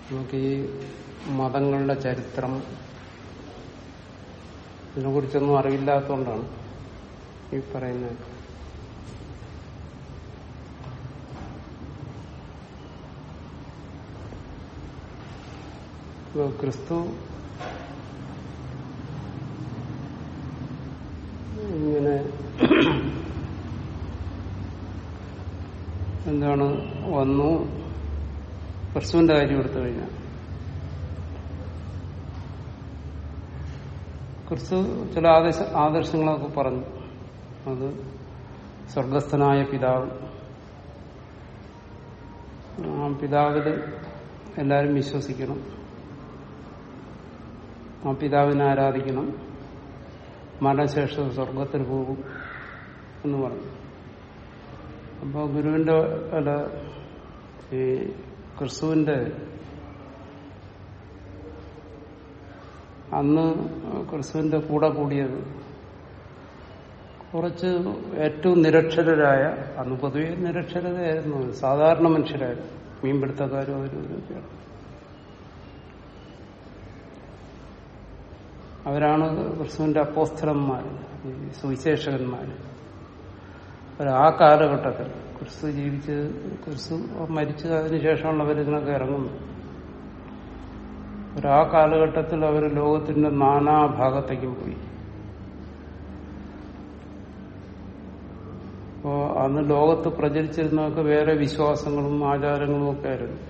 നമുക്ക് ഈ മതങ്ങളുടെ ചരിത്രം ഇതിനെക്കുറിച്ചൊന്നും അറിവില്ലാത്തതുകൊണ്ടാണ് ഈ പറയുന്നത് ഇപ്പൊ ക്രിസ്തു ഇങ്ങനെ എന്താണ് വന്നു ക്രിസ്തുവിന്റെ കാര്യം എടുത്തു കഴിഞ്ഞാൽ ക്രിസ്തു ചില ആദർശ ആദർശങ്ങളൊക്കെ പറഞ്ഞു അത് സ്വർഗസ്ഥനായ പിതാവ് ആ പിതാവില് എല്ലാവരും വിശ്വസിക്കണം ആ പിതാവിനെ ആരാധിക്കണം മരണശേഷം സ്വർഗത്തിൽ പോകും എന്ന് പറഞ്ഞു അപ്പോൾ ഗുരുവിന്റെ അല്ല ഈ ക്രിസ്തുവിന്റെ അന്ന് ക്രിസ്തുവിന്റെ കൂടെ കൂടിയത് കുറച്ച് ഏറ്റവും നിരക്ഷരരായ അന്ന് പൊതുവെ നിരക്ഷരതയായിരുന്നു സാധാരണ മനുഷ്യരായിരുന്നു മീൻപിടുത്തക്കാരും അവരും ഇവരൊക്കെയാണ് അവരാണ് ക്രിസ്തുവിന്റെ അപ്പോസ്ഥലന്മാർ ഈ സുവിശേഷകന്മാർ അവർ ആ കാലഘട്ടത്തിൽ ക്രിസ്തു ജീവിച്ച് ക്രിസ്തു മരിച്ച് അതിനുശേഷമുള്ളവർ ഇതിനൊക്കെ ഇറങ്ങുന്നു അവർ ആ കാലഘട്ടത്തിൽ അവർ ലോകത്തിന്റെ നാനാഭാഗത്തേക്കും പോയി അപ്പോ അന്ന് ലോകത്ത് പ്രചരിച്ചിരുന്നതൊക്കെ വേറെ വിശ്വാസങ്ങളും ആചാരങ്ങളും ഒക്കെ ആയിരുന്നു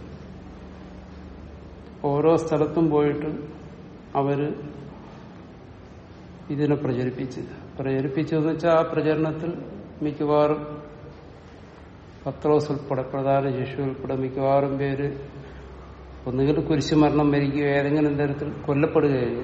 ഓരോ സ്ഥലത്തും പോയിട്ട് അവര് ഇതിനെ പ്രചരിപ്പിച്ച് പ്രചരിപ്പിച്ചു എന്ന് വെച്ചാൽ ആ പ്രചരണത്തിൽ മിക്കവാറും പത്രോസ് ഉൾപ്പെടെ പ്രധാന ശിശു ഉൾപ്പെടെ മിക്കവാറും പേര് ഒന്നുകിൽ കുരിശുമരണം മരിക്കുകയോ ഏതെങ്കിലും തരത്തിൽ കൊല്ലപ്പെടുകയോ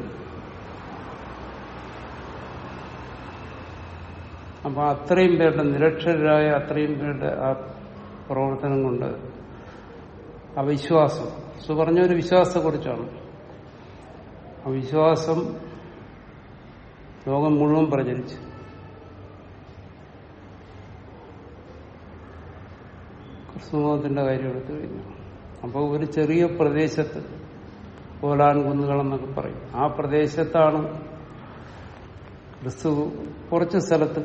അപ്പൊ അത്രയും പേരുടെ നിരക്ഷരരായ അത്രയും പേരുടെ ആ പ്രവർത്തനം കൊണ്ട് അവിശ്വാസം സു പറഞ്ഞ ഒരു വിശ്വാസത്തെക്കുറിച്ചാണ് ആ വിശ്വാസം ലോകം മുഴുവൻ പ്രചരിച്ചു ക്രിസ്തുമതത്തിന്റെ കാര്യം എടുത്തു കഴിഞ്ഞു അപ്പോൾ ഒരു ചെറിയ പ്രദേശത്ത് കോലാൻ കുന്നുകളെന്നൊക്കെ പറയും ആ പ്രദേശത്താണ് ക്രിസ്തു കുറച്ച് സ്ഥലത്ത്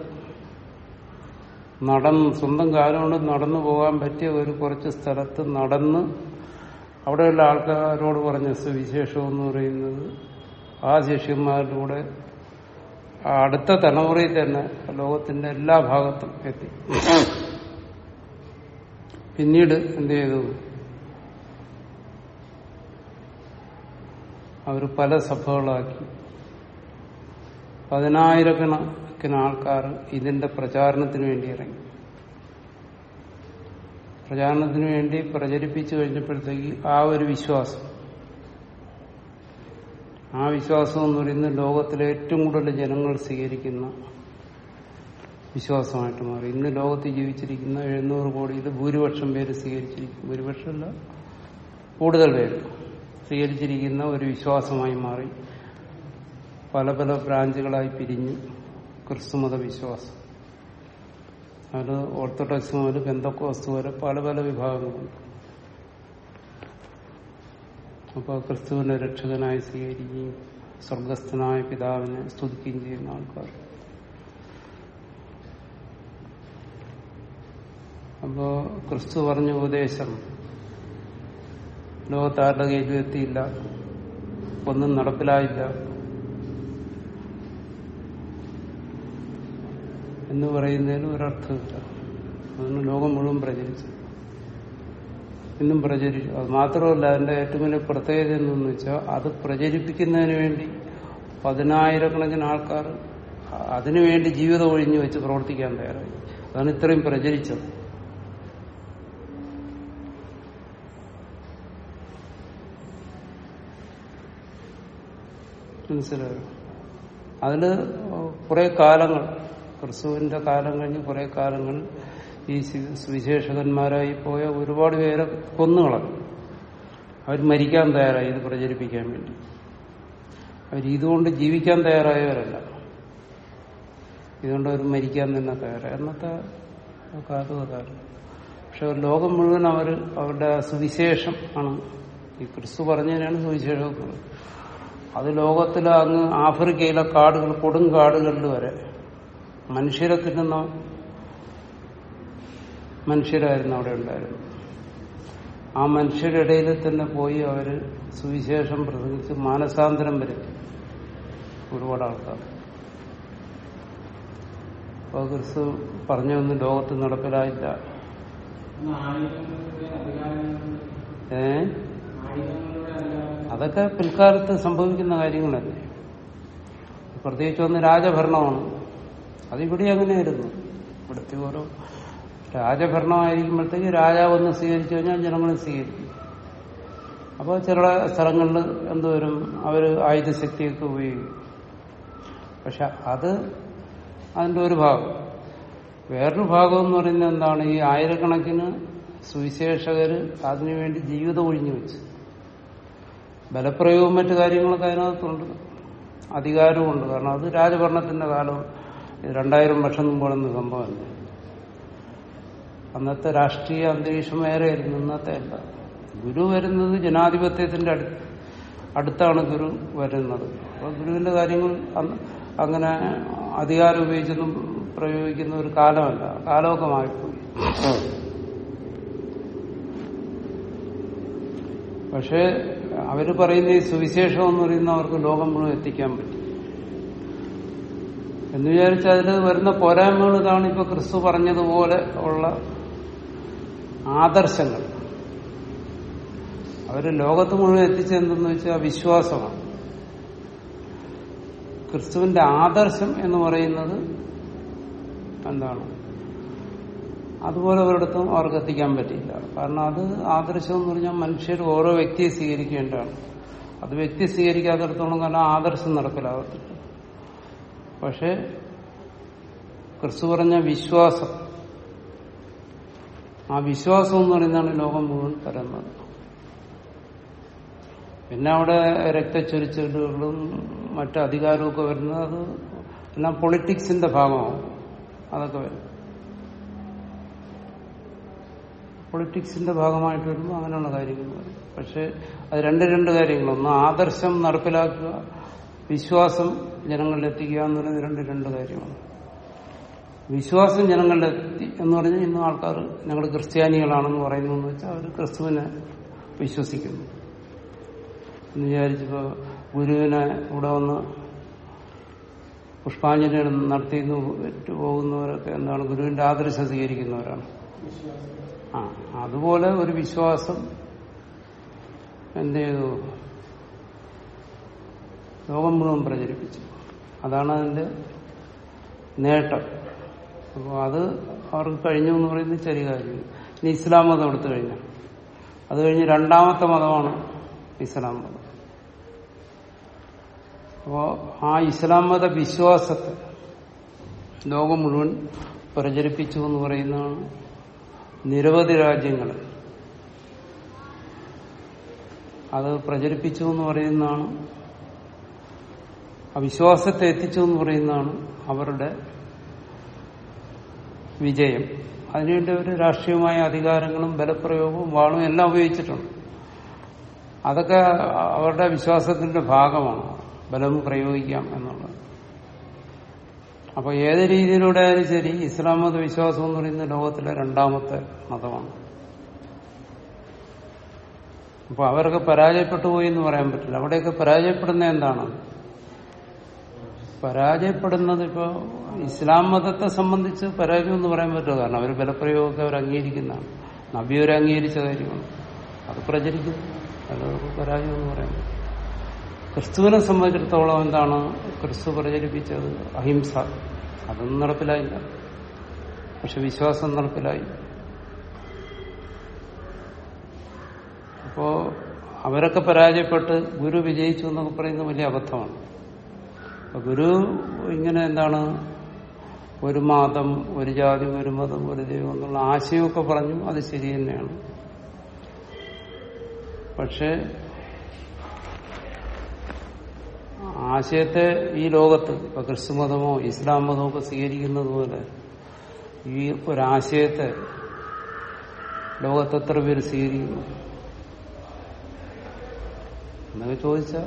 നടന്ന് സ്വന്തം കാലം കൊണ്ട് നടന്നു പോകാൻ പറ്റിയ ഒരു കുറച്ച് സ്ഥലത്ത് നടന്ന് അവിടെയുള്ള ആൾക്കാരോട് പറഞ്ഞ സുവിശേഷം എന്ന് പറയുന്നത് ആ ശിഷ്യന്മാരുടെ കൂടെ അടുത്ത തലമുറയിൽ തന്നെ ലോകത്തിന്റെ എല്ലാ ഭാഗത്തും എത്തി പിന്നീട് എന്ത് ചെയ്തു അവർ പല സഭകളാക്കി പതിനായിരക്കണക്കിന് ആൾക്കാർ ഇതിന്റെ പ്രചാരണത്തിന് വേണ്ടി ഇറങ്ങി പ്രചാരണത്തിന് വേണ്ടി പ്രചരിപ്പിച്ചു കഴിഞ്ഞപ്പോഴത്തേക്ക് ആ ഒരു വിശ്വാസം ആ വിശ്വാസം എന്ന് പറയുന്നത് ലോകത്തിലെ ഏറ്റവും കൂടുതൽ ജനങ്ങൾ സ്വീകരിക്കുന്ന വിശ്വാസമായിട്ട് മാറി ഇന്ന് ലോകത്ത് ജീവിച്ചിരിക്കുന്ന എഴുന്നൂറ് കോടി ഇത് ഭൂരിപക്ഷം പേര് സ്വീകരിച്ചിരിക്കും ഭൂരിപക്ഷമല്ല കൂടുതൽ പേര് സ്വീകരിച്ചിരിക്കുന്ന ഒരു വിശ്വാസമായി മാറി പല പല ബ്രാഞ്ചുകളായി പിരിഞ്ഞു ക്രിസ്തുമത വിശ്വാസം അത് ഓർത്തഡോക്സ് മുതൽ ബന്ധക്കോസ് വരെ പല പല വിഭാഗങ്ങളുണ്ട് അപ്പോൾ ക്രിസ്തുവിനെ രക്ഷകനായി സ്വീകരിക്കുകയും സ്വർഗസ്ഥനായ പിതാവിനെ സ്തുതിക്കുകയും ചെയ്യുന്ന ആൾക്കാർ അപ്പോ ക്രിസ്തു പറഞ്ഞ ഉപദേശം ലോകത്താരുടെ കയ്യിലും എത്തിയില്ല ഒന്നും നടപ്പിലായില്ല എന്ന് പറയുന്നതിന് ഒരർത്ഥമില്ല അതിന് ലോകം മുഴുവൻ പ്രചരിച്ചു ഇന്നും പ്രചരിച്ചു അത് മാത്രമല്ല അതിന്റെ ഏറ്റവും വലിയ പ്രത്യേകത എന്തെന്ന് വെച്ചാൽ അത് പ്രചരിപ്പിക്കുന്നതിന് വേണ്ടി പതിനായിരക്കണക്കിന് ആൾക്കാർ അതിനുവേണ്ടി ജീവിതം ഒഴിഞ്ഞു വെച്ച് പ്രവർത്തിക്കാൻ തയ്യാറായി അതാണ് ഇത്രയും പ്രചരിച്ചത് മനസ്സിലായോ അതില് കുറെ കാലങ്ങൾ ക്രിസ്തുവിന്റെ കാലം കഴിഞ്ഞ് കുറെ കാലങ്ങൾ ഈ സുവിശേഷകന്മാരായി പോയ ഒരുപാട് പേരെ കൊന്നുകളഞ്ഞു അവർ മരിക്കാൻ തയ്യാറായി ഇത് പ്രചരിപ്പിക്കാൻ വേണ്ടി അവർ ഇതുകൊണ്ട് ജീവിക്കാൻ തയ്യാറായവരല്ല ഇതുകൊണ്ട് അവർ മരിക്കാൻ തന്നെ തയ്യാറായി അന്നത്തെ കാലം അതാണ് പക്ഷെ ലോകം മുഴുവൻ അവർ അവരുടെ സുവിശേഷം ആണ് ഈ ക്രിസ്തു പറഞ്ഞതിനാണ് സുവിശേഷം അത് ലോകത്തിലെ അങ്ങ് ആഫ്രിക്കയിലെ കാടുകൾ കൊടും കാടുകളിൽ വരെ മനുഷ്യരെ തിന്നുന്ന മനുഷ്യരായിരുന്നു അവിടെ ഉണ്ടായിരുന്നത് ആ മനുഷ്യരുടെ ഇടയിൽ തന്നെ പോയി അവര് സുവിശേഷം പ്രസംഗിച്ച് മാനസാന്തരം വരുത്തി ഒരുപാട് ആൾക്കാർ അപ്പോൾ ക്രിസ്തു പറഞ്ഞൊന്നും ലോകത്ത് നടപ്പിലായില്ല ഏ അതൊക്കെ പിൽക്കാലത്ത് സംഭവിക്കുന്ന കാര്യങ്ങളല്ലേ പ്രത്യേകിച്ച് ഒന്ന് രാജഭരണമാണ് അതിവിടെ അങ്ങനെയായിരുന്നു ഇവിടുത്തെ ഓരോ രാജഭരണമായിരിക്കുമ്പോഴത്തേക്ക് രാജാവ് ഒന്ന് സ്വീകരിച്ചു കഴിഞ്ഞാൽ ജനങ്ങൾ സ്വീകരിക്കും അപ്പോൾ ചില സ്ഥലങ്ങളിൽ എന്തുവരും അവർ ആയുധശക്തിയൊക്കെ ഉപയോഗിക്കും പക്ഷെ അത് അതിന്റെ ഒരു ഭാഗം വേറൊരു ഭാഗം എന്ന് പറയുന്നത് എന്താണ് ഈ ആയിരക്കണക്കിന് സുവിശേഷകര് അതിനുവേണ്ടി ജീവിതം ഒഴിഞ്ഞു വെച്ച് ബലപ്രയോഗവും മറ്റു കാര്യങ്ങളൊക്കെ അതിനകത്തുണ്ട് അധികാരവുമുണ്ട് കാരണം അത് രാജഭരണത്തിന്റെ കാലം ഇത് രണ്ടായിരം വർഷം മുമ്പോളെന്ന സംഭവമല്ല അന്നത്തെ രാഷ്ട്രീയ അന്തരീക്ഷം വേറെയായിരുന്നു ഇന്നത്തെ അല്ല ഗുരു വരുന്നത് ജനാധിപത്യത്തിന്റെ അടു അടുത്താണ് ഗുരു വരുന്നത് അപ്പോൾ ഗുരുവിന്റെ കാര്യങ്ങൾ അന്ന് അങ്ങനെ അധികാരം ഉപയോഗിച്ചൊന്നും പ്രയോഗിക്കുന്ന ഒരു കാലമല്ല കാലമൊക്കെ മാറിപ്പോയി പക്ഷേ അവര് പറയുന്ന ഈ സുവിശേഷം എന്ന് പറയുന്ന അവർക്ക് ലോകം മുഴുവൻ എത്തിക്കാൻ പറ്റും എന്ന് വിചാരിച്ചാൽ അതിൽ വരുന്ന പോരായ്മകൾ ഇതാണ് ഇപ്പൊ ക്രിസ്തു പറഞ്ഞതുപോലെ ഉള്ള ആദർശങ്ങൾ അവര് ലോകത്ത് മുഴുവൻ എത്തിച്ചെന്തെന്ന് വെച്ചാൽ വിശ്വാസമാണ് ക്രിസ്തുവിന്റെ ആദർശം എന്ന് പറയുന്നത് എന്താണ് അതുപോലെ ഒരിടത്തും അവർക്ക് എത്തിക്കാൻ പറ്റില്ല കാരണം അത് ആദർശം എന്ന് പറഞ്ഞാൽ മനുഷ്യർ ഓരോ വ്യക്തിയെ സ്വീകരിക്കേണ്ടതാണ് അത് വ്യക്തി സ്വീകരിക്കാത്തിടത്തോളം കാരണം ആദർശം നടപ്പിലാകത്തില്ല പക്ഷെ ക്രിസ്തു പറഞ്ഞ വിശ്വാസം ആ വിശ്വാസം എന്ന് പറയുന്നതാണ് ലോകം മുഴുവൻ പരന്നത് പിന്നെ അവിടെ രക്തച്ചൊരിച്ചിലുകളും മറ്റു അധികാരമൊക്കെ വരുന്നത് അത് എല്ലാം പൊളിറ്റിക്സിന്റെ ഭാഗമാവും അതൊക്കെ വരും പൊളിറ്റിക്സിന്റെ ഭാഗമായിട്ട് വരുമ്പോൾ അങ്ങനെയുള്ള കാര്യങ്ങൾ വരും പക്ഷെ അത് രണ്ട് രണ്ട് കാര്യങ്ങൾ ഒന്ന് ആദർശം നടപ്പിലാക്കുക വിശ്വാസം ജനങ്ങളിൽ എത്തിക്കുക എന്ന് പറയുന്നത് രണ്ട് രണ്ട് കാര്യമാണ് വിശ്വാസം ജനങ്ങളിൽ എത്തി എന്ന് പറഞ്ഞാൽ ഇന്ന് ആൾക്കാർ ഞങ്ങൾ ക്രിസ്ത്യാനികളാണെന്ന് പറയുന്നു എന്ന് വെച്ചാൽ അവർ ക്രിസ്തുവിനെ വിശ്വസിക്കുന്നു എന്ന് വിചാരിച്ചപ്പോ ഗുരുവിനെ ഇവിടെ വന്ന് പുഷ്പാഞ്ജലി നടത്തി പോകുന്നവരൊക്കെ എന്താണ് ഗുരുവിന്റെ ആദർശം സ്വീകരിക്കുന്നവരാണ് ആ അതുപോലെ ഒരു വിശ്വാസം എന്ത് ചെയ്തു ലോകം മുഴുവൻ പ്രചരിപ്പിച്ചു അതാണ് അതിന്റെ നേട്ടം അപ്പോൾ അത് അവർക്ക് കഴിഞ്ഞു എന്ന് പറയുന്നത് ചെറിയ കാര്യം ഇനി ഇസ്ലാം മതം എടുത്തു കഴിഞ്ഞാൽ അത് കഴിഞ്ഞ് രണ്ടാമത്തെ മതമാണ് ഇസ്ലാം മതം അപ്പോ ആ ഇസ്ലാം മത വിശ്വാസത്തെ ലോകം മുഴുവൻ പ്രചരിപ്പിച്ചു എന്ന് പറയുന്നതാണ് നിരവധി രാജ്യങ്ങൾ അത് പ്രചരിപ്പിച്ചു എന്ന് പറയുന്നതാണ് ആ വിശ്വാസത്തെ എത്തിച്ചു എന്ന് പറയുന്നതാണ് അവരുടെ വിജയം അതിനുവേണ്ടി അവർ രാഷ്ട്രീയമായ അധികാരങ്ങളും ബലപ്രയോഗവും വാളും എല്ലാം ഉപയോഗിച്ചിട്ടുണ്ട് അതൊക്കെ അവരുടെ വിശ്വാസത്തിന്റെ ഭാഗമാണ് ബലം പ്രയോഗിക്കാം എന്നുള്ളത് അപ്പൊ ഏത് രീതിയിലൂടെ ആയാലും ശരി ഇസ്ലാം മത വിശ്വാസം എന്ന് പറയുന്നത് ലോകത്തിലെ രണ്ടാമത്തെ മതമാണ് അപ്പൊ അവരൊക്കെ പരാജയപ്പെട്ടു പോയി എന്ന് പറയാൻ പറ്റില്ല അവിടെയൊക്കെ പരാജയപ്പെടുന്ന എന്താണ് പരാജയപ്പെടുന്നത് ഇപ്പോ ഇസ്ലാം മതത്തെ സംബന്ധിച്ച് പരാജയം എന്ന് പറയാൻ പറ്റുമോ കാരണം അവർ ബലപ്രയോഗമൊക്കെ അവർ അംഗീകരിക്കുന്നതാണ് നബി അവർ അംഗീകരിച്ച കാര്യമാണ് അത് പ്രചരിക്കുന്നു അത് പരാജയം എന്ന് പറയാൻ പറ്റും ക്രിസ്തുവിനെ സംബന്ധിച്ചിടത്തോളം എന്താണ് ക്രിസ്തു പ്രചരിപ്പിച്ചത് അഹിംസ അതൊന്നും നടപ്പിലായില്ല പക്ഷെ വിശ്വാസം നടപ്പിലായി അപ്പോ അവരൊക്കെ പരാജയപ്പെട്ട് ഗുരു വിജയിച്ചു എന്നൊക്കെ പറയുന്നത് വലിയ അബദ്ധമാണ് അപ്പൊ ഗുരു ഇങ്ങനെ എന്താണ് ഒരു മതം ഒരു ജാതി ഒരു മതം ഒരു ദൈവം എന്നുള്ള ആശയമൊക്കെ പറഞ്ഞു അത് ശരി തന്നെയാണ് പക്ഷെ ആശയത്തെ ഈ ലോകത്ത് ഇപ്പൊ ക്രിസ്തുമതമോ ഇസ്ലാം മതമോ ഒക്കെ സ്വീകരിക്കുന്നത് പോലെ ഈ ഒരാശയത്തെ ലോകത്ത് എത്ര പേര് സ്വീകരിക്കുന്നു എന്നൊക്കെ ചോദിച്ചാൽ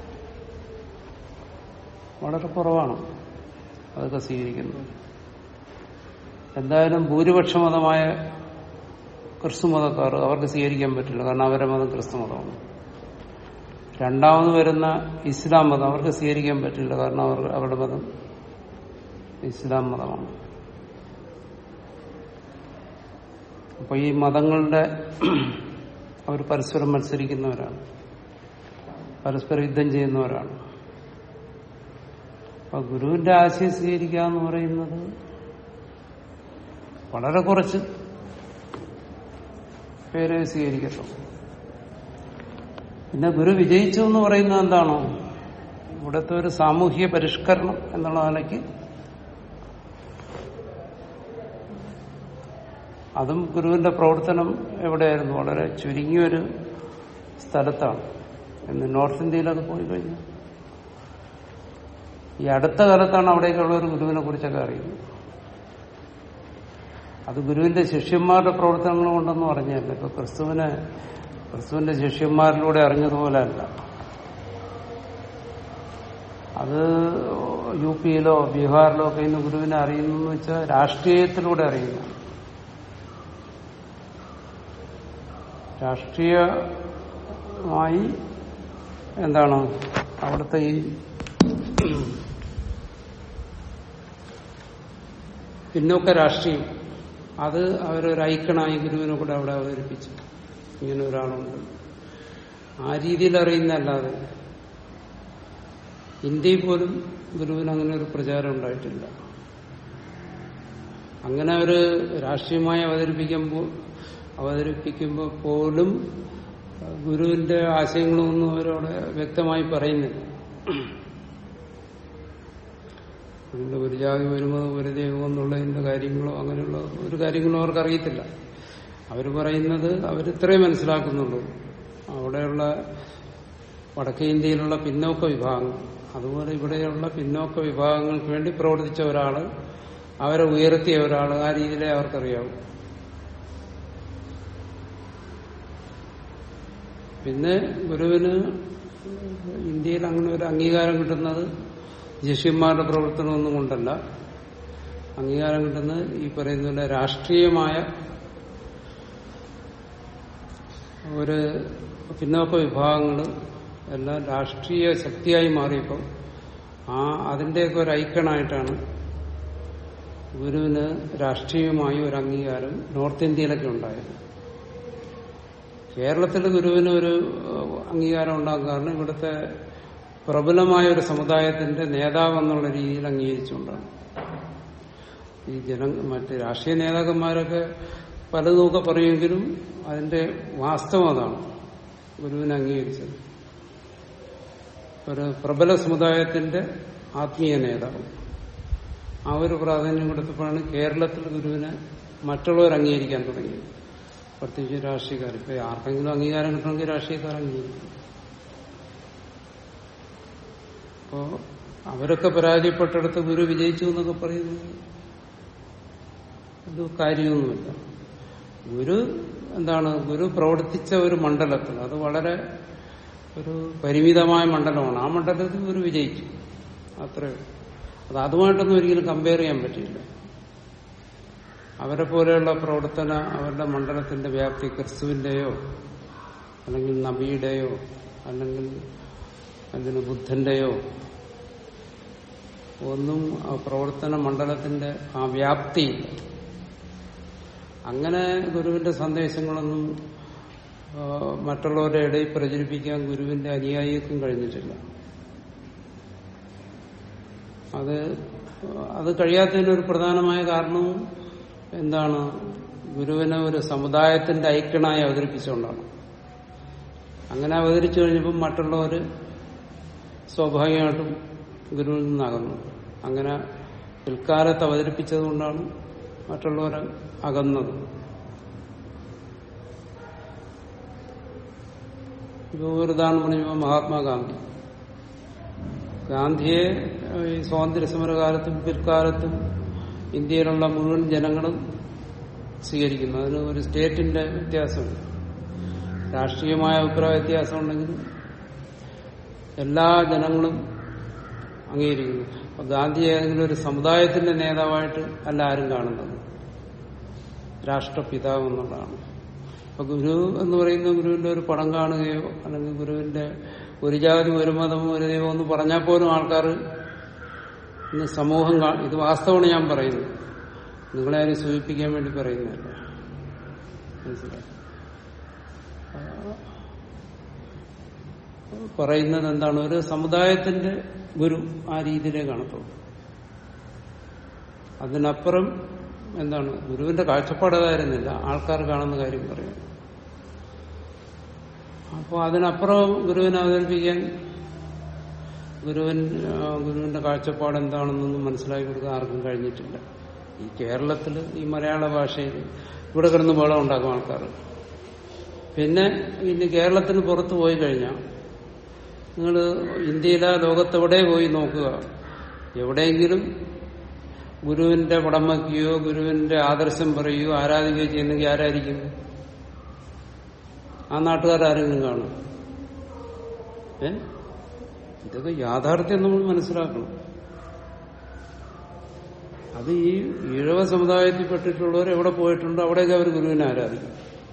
വളരെ കുറവാണ് അതൊക്കെ സ്വീകരിക്കുന്നത് എന്തായാലും ഭൂരിപക്ഷ മതമായ ക്രിസ്തു മതക്കാർ അവർക്ക് സ്വീകരിക്കാൻ പറ്റില്ല കാരണം അവരുടെ മതം ക്രിസ്തു മതമാണ് രണ്ടാമത് വരുന്ന ഇസ്ലാം മതം അവർക്ക് സ്വീകരിക്കാൻ പറ്റില്ല കാരണം അവർ അവരുടെ മതം ഇസ്ലാം മതമാണ് അപ്പൊ ഈ മതങ്ങളുടെ അവർ പരസ്പരം മത്സരിക്കുന്നവരാണ് പരസ്പരം യുദ്ധം ചെയ്യുന്നവരാണ് അപ്പൊ ഗുരുവിന്റെ ആശയം സ്വീകരിക്കുക എന്ന് പറയുന്നത് വളരെ കുറച്ച് പേരെ സ്വീകരിക്കത്തുള്ളൂ പിന്നെ ഗുരു വിജയിച്ചു എന്ന് പറയുന്നത് എന്താണോ ഇവിടുത്തെ ഒരു സാമൂഹ്യ പരിഷ്കരണം എന്നുള്ള നിലയ്ക്ക് അതും ഗുരുവിന്റെ പ്രവർത്തനം എവിടെയായിരുന്നു വളരെ ചുരുങ്ങിയൊരു സ്ഥലത്താണ് എന്ന് നോർത്ത് ഇന്ത്യയിലൊക്കെ പോയി കഴിഞ്ഞു ഈ അടുത്ത കാലത്താണ് അവിടേക്കുള്ള ഒരു ഗുരുവിനെ കുറിച്ചൊക്കെ അറിയുന്നത് അത് ഗുരുവിന്റെ ശിഷ്യന്മാരുടെ പ്രവർത്തനങ്ങൾ കൊണ്ടെന്ന് പറഞ്ഞല്ല ഇപ്പൊ ക്രിസ്തുവിനെ ക്രിസ്തുവിന്റെ ശിഷ്യന്മാരിലൂടെ അറിഞ്ഞതുപോലെ അല്ല അത് യു പിയിലോ ബീഹാറിലോ ഒക്കെ ഇന്ന് ഗുരുവിനെ അറിയുന്നു എന്ന് വെച്ചാൽ രാഷ്ട്രീയത്തിലൂടെ അറിയുന്നു രാഷ്ട്രീയമായി എന്താണ് അവിടുത്തെ ഈ പിന്നോക്ക രാഷ്ട്രീയം അത് അവരൊരു ഐക്കണായി ഗുരുവിനെ കൂടെ അവിടെ അവതരിപ്പിച്ചു ഇങ്ങനെ ഒരാളുണ്ട് ആ രീതിയിൽ അറിയുന്നല്ലാതെ ഇന്ത്യയിൽ പോലും ഗുരുവിന് അങ്ങനെ ഒരു പ്രചാരം ഉണ്ടായിട്ടില്ല അങ്ങനെ ഒരു രാഷ്ട്രീയമായി അവതരിപ്പിക്കുമ്പോൾ അവതരിപ്പിക്കുമ്പോൾ പോലും ഗുരുവിന്റെ ആശയങ്ങളൊന്നും അവരവിടെ വ്യക്തമായി പറയുന്നില്ല അതിന്റെ ഒരു ജാതി വരുമോ ഒരു ദൈവം എന്നുള്ളതിന്റെ കാര്യങ്ങളോ അങ്ങനെയുള്ള ഒരു കാര്യങ്ങളോ അവർക്ക് അറിയത്തില്ല അവർ പറയുന്നത് അവരിത്രേ മനസ്സിലാക്കുന്നുള്ളൂ അവിടെയുള്ള വടക്കേ ഇന്ത്യയിലുള്ള പിന്നോക്ക വിഭാഗങ്ങൾ അതുപോലെ ഇവിടെയുള്ള പിന്നോക്ക വിഭാഗങ്ങൾക്ക് വേണ്ടി പ്രവർത്തിച്ച ഒരാള് അവരെ ഉയർത്തിയ ഒരാൾ ആ രീതിയിലേ അവർക്കറിയാവൂ പിന്നെ ഗുരുവിന് ഇന്ത്യയിൽ അങ്ങനെ ഒരു അംഗീകാരം കിട്ടുന്നത് ശിഷ്യന്മാരുടെ പ്രവർത്തനമൊന്നും കൊണ്ടല്ല അംഗീകാരം കിട്ടുന്നത് ഈ പറയുന്ന പോലെ രാഷ്ട്രീയമായ ഒരു പിന്നോക്ക വിഭാഗങ്ങൾ എല്ലാം രാഷ്ട്രീയ ശക്തിയായി മാറിയപ്പോൾ ആ അതിന്റെയൊക്കെ ഒരു ഐക്കണായിട്ടാണ് ഗുരുവിന് രാഷ്ട്രീയമായി ഒരു അംഗീകാരം നോർത്ത് ഇന്ത്യയിലൊക്കെ ഉണ്ടായത് കേരളത്തിൽ ഗുരുവിന് ഒരു അംഗീകാരം ഉണ്ടാകാൻ കാരണം ഇവിടുത്തെ പ്രബലമായ ഒരു സമുദായത്തിന്റെ നേതാവ് എന്നുള്ള രീതിയിൽ അംഗീകരിച്ചുകൊണ്ടാണ് ഈ ജന മറ്റ് രാഷ്ട്രീയ നേതാക്കന്മാരൊക്കെ പലതുമൊക്കെ പറയുമെങ്കിലും അതിന്റെ വാസ്തവം അതാണ് ഗുരുവിനെ അംഗീകരിച്ചത് ഒരു പ്രബല സമുദായത്തിന്റെ ആത്മീയ നേതാവ് ആ ഒരു പ്രാധാന്യം കൊടുത്തപ്പോഴാണ് കേരളത്തിൽ ഗുരുവിനെ മറ്റുള്ളവർ അംഗീകരിക്കാൻ തുടങ്ങിയത് പ്രത്യേകിച്ച് രാഷ്ട്രീയക്കാർ ഇപ്പൊ ആർക്കെങ്കിലും അംഗീകാരം കിട്ടണമെങ്കിൽ രാഷ്ട്രീയക്കാർ അംഗീകരിക്കും അപ്പോ അവരൊക്കെ പരാജയപ്പെട്ടെടുത്ത് ഗുരു വിജയിച്ചു എന്നൊക്കെ പറയുന്നത് ഇത് കാര്യമൊന്നുമില്ല ഗുരു എന്താണ് ഗുരു പ്രവർത്തിച്ച ഒരു മണ്ഡലത്തിൽ അത് വളരെ ഒരു പരിമിതമായ മണ്ഡലമാണ് ആ മണ്ഡലത്തിൽ ഗുരു വിജയിച്ചു അത്രയോ അത് അതുമായിട്ടൊന്നും ഒരിക്കലും കമ്പയർ ചെയ്യാൻ പറ്റില്ല അവരെ പോലെയുള്ള പ്രവർത്തന അവരുടെ മണ്ഡലത്തിന്റെ വ്യാപ്തി ക്രിസ്തുവിന്റെയോ അല്ലെങ്കിൽ നബിയുടെയോ അല്ലെങ്കിൽ അതിന് ബുദ്ധന്റെയോ ഒന്നും ആ പ്രവർത്തന മണ്ഡലത്തിന്റെ ആ വ്യാപ്തിയില്ല അങ്ങനെ ഗുരുവിന്റെ സന്ദേശങ്ങളൊന്നും മറ്റുള്ളവരുടെ ഇടയിൽ പ്രചരിപ്പിക്കാൻ ഗുരുവിന്റെ അനുയായിക്കും കഴിഞ്ഞിട്ടില്ല അത് അത് കഴിയാത്തതിനൊരു പ്രധാനമായ കാരണവും എന്താണ് ഗുരുവിനെ ഒരു സമുദായത്തിന്റെ ഐക്യണായി അവതരിപ്പിച്ചുകൊണ്ടാണ് അങ്ങനെ അവതരിച്ചു കഴിഞ്ഞപ്പോൾ മറ്റുള്ളവർ സ്വാഭാവികമായിട്ടും ഗുരുവിൽ നിന്നകന്നു അങ്ങനെ പിൽക്കാലത്ത് അവതരിപ്പിച്ചതുകൊണ്ടാണ് മറ്റുള്ളവർ അകന്നത് ഇപ്പോൾ ഒരു ഉദാഹരണം പറഞ്ഞപ്പോൾ മഹാത്മാഗാന്ധി ഗാന്ധിയെ ഈ സ്വാതന്ത്ര്യ സമരകാലത്തും പിൽക്കാലത്തും ഇന്ത്യയിലുള്ള മുഴുവൻ ജനങ്ങളും സ്വീകരിക്കുന്നു അതിന് ഒരു സ്റ്റേറ്റിന്റെ വ്യത്യാസമുണ്ട് രാഷ്ട്രീയമായ അഭിപ്രായ വ്യത്യാസം ഉണ്ടെങ്കിലും എല്ലാ ജനങ്ങളും അംഗീകരിക്കുന്നു അപ്പൊ ഗാന്ധി ഏതെങ്കിലും ഒരു സമുദായത്തിന്റെ നേതാവായിട്ട് അല്ല ആരും കാണുന്നത് രാഷ്ട്രപിതാവ് എന്നുള്ളതാണ് അപ്പൊ ഗുരു എന്ന് പറയുന്ന ഗുരുവിന്റെ ഒരു പടം കാണുകയോ അല്ലെങ്കിൽ ഗുരുവിന്റെ ഒരു ജാതി ഒരു മതം ഒരു ദൈവം എന്ന് പറഞ്ഞാൽ പോലും ആൾക്കാർ ഇന്ന് സമൂഹം കാ- ഇത് വാസ്തവമാണ് ഞാൻ പറയുന്നത് നിങ്ങളെ ആരും സൂചിപ്പിക്കാൻ വേണ്ടി പറയുന്നതല്ല മനസ്സിലായി പറയുന്നത് എന്താണ് ഒരു സമുദായത്തിന്റെ ഗുരു ആ രീതിയിലേ കാണത്തുള്ളൂ അതിനപ്പുറം എന്താണ് ഗുരുവിന്റെ കാഴ്ചപ്പാട് അതായിരുന്നില്ല ആൾക്കാർ കാണുന്ന കാര്യം പറയാം അപ്പോൾ അതിനപ്പുറം ഗുരുവിനെ അവതരിപ്പിക്കാൻ ഗുരുവൻ ആ, ഗുരുവിന്റെ കാഴ്ചപ്പാട് എന്താണെന്നൊന്നും മനസ്സിലാക്കി കൊടുക്കാൻ ആർക്കും കഴിഞ്ഞിട്ടില്ല ഈ കേരളത്തിൽ ഈ മലയാള ഭാഷയിൽ ഇവിടെ കിടന്ന് ബഹളം ഉണ്ടാക്കും ആൾക്കാർ പിന്നെ ഇനി കേരളത്തിന് പുറത്ത് പോയി കഴിഞ്ഞാൽ നിങ്ങൾ ഇന്ത്യയിലെ ലോകത്തെവിടെ പോയി നോക്കുക എവിടെയെങ്കിലും ഗുരുവിന്റെ പടം വയ്ക്കുകയോ ഗുരുവിന്റെ ആദർശം പറയുകയോ ആരാധിക്കുകയോ ചെയ്യുന്നെങ്കിൽ ആരായിരിക്കും ആ നാട്ടുകാരെങ്കിലും കാണും ഏ ഇതൊക്കെ യാഥാർത്ഥ്യം നമ്മൾ മനസ്സിലാക്കണം അത് ഈ ഈഴവ സമുദായത്തിൽപ്പെട്ടിട്ടുള്ളവർ എവിടെ പോയിട്ടുണ്ടോ അവിടെയൊക്കെ അവർ ഗുരുവിനെ ആരാധിക്കും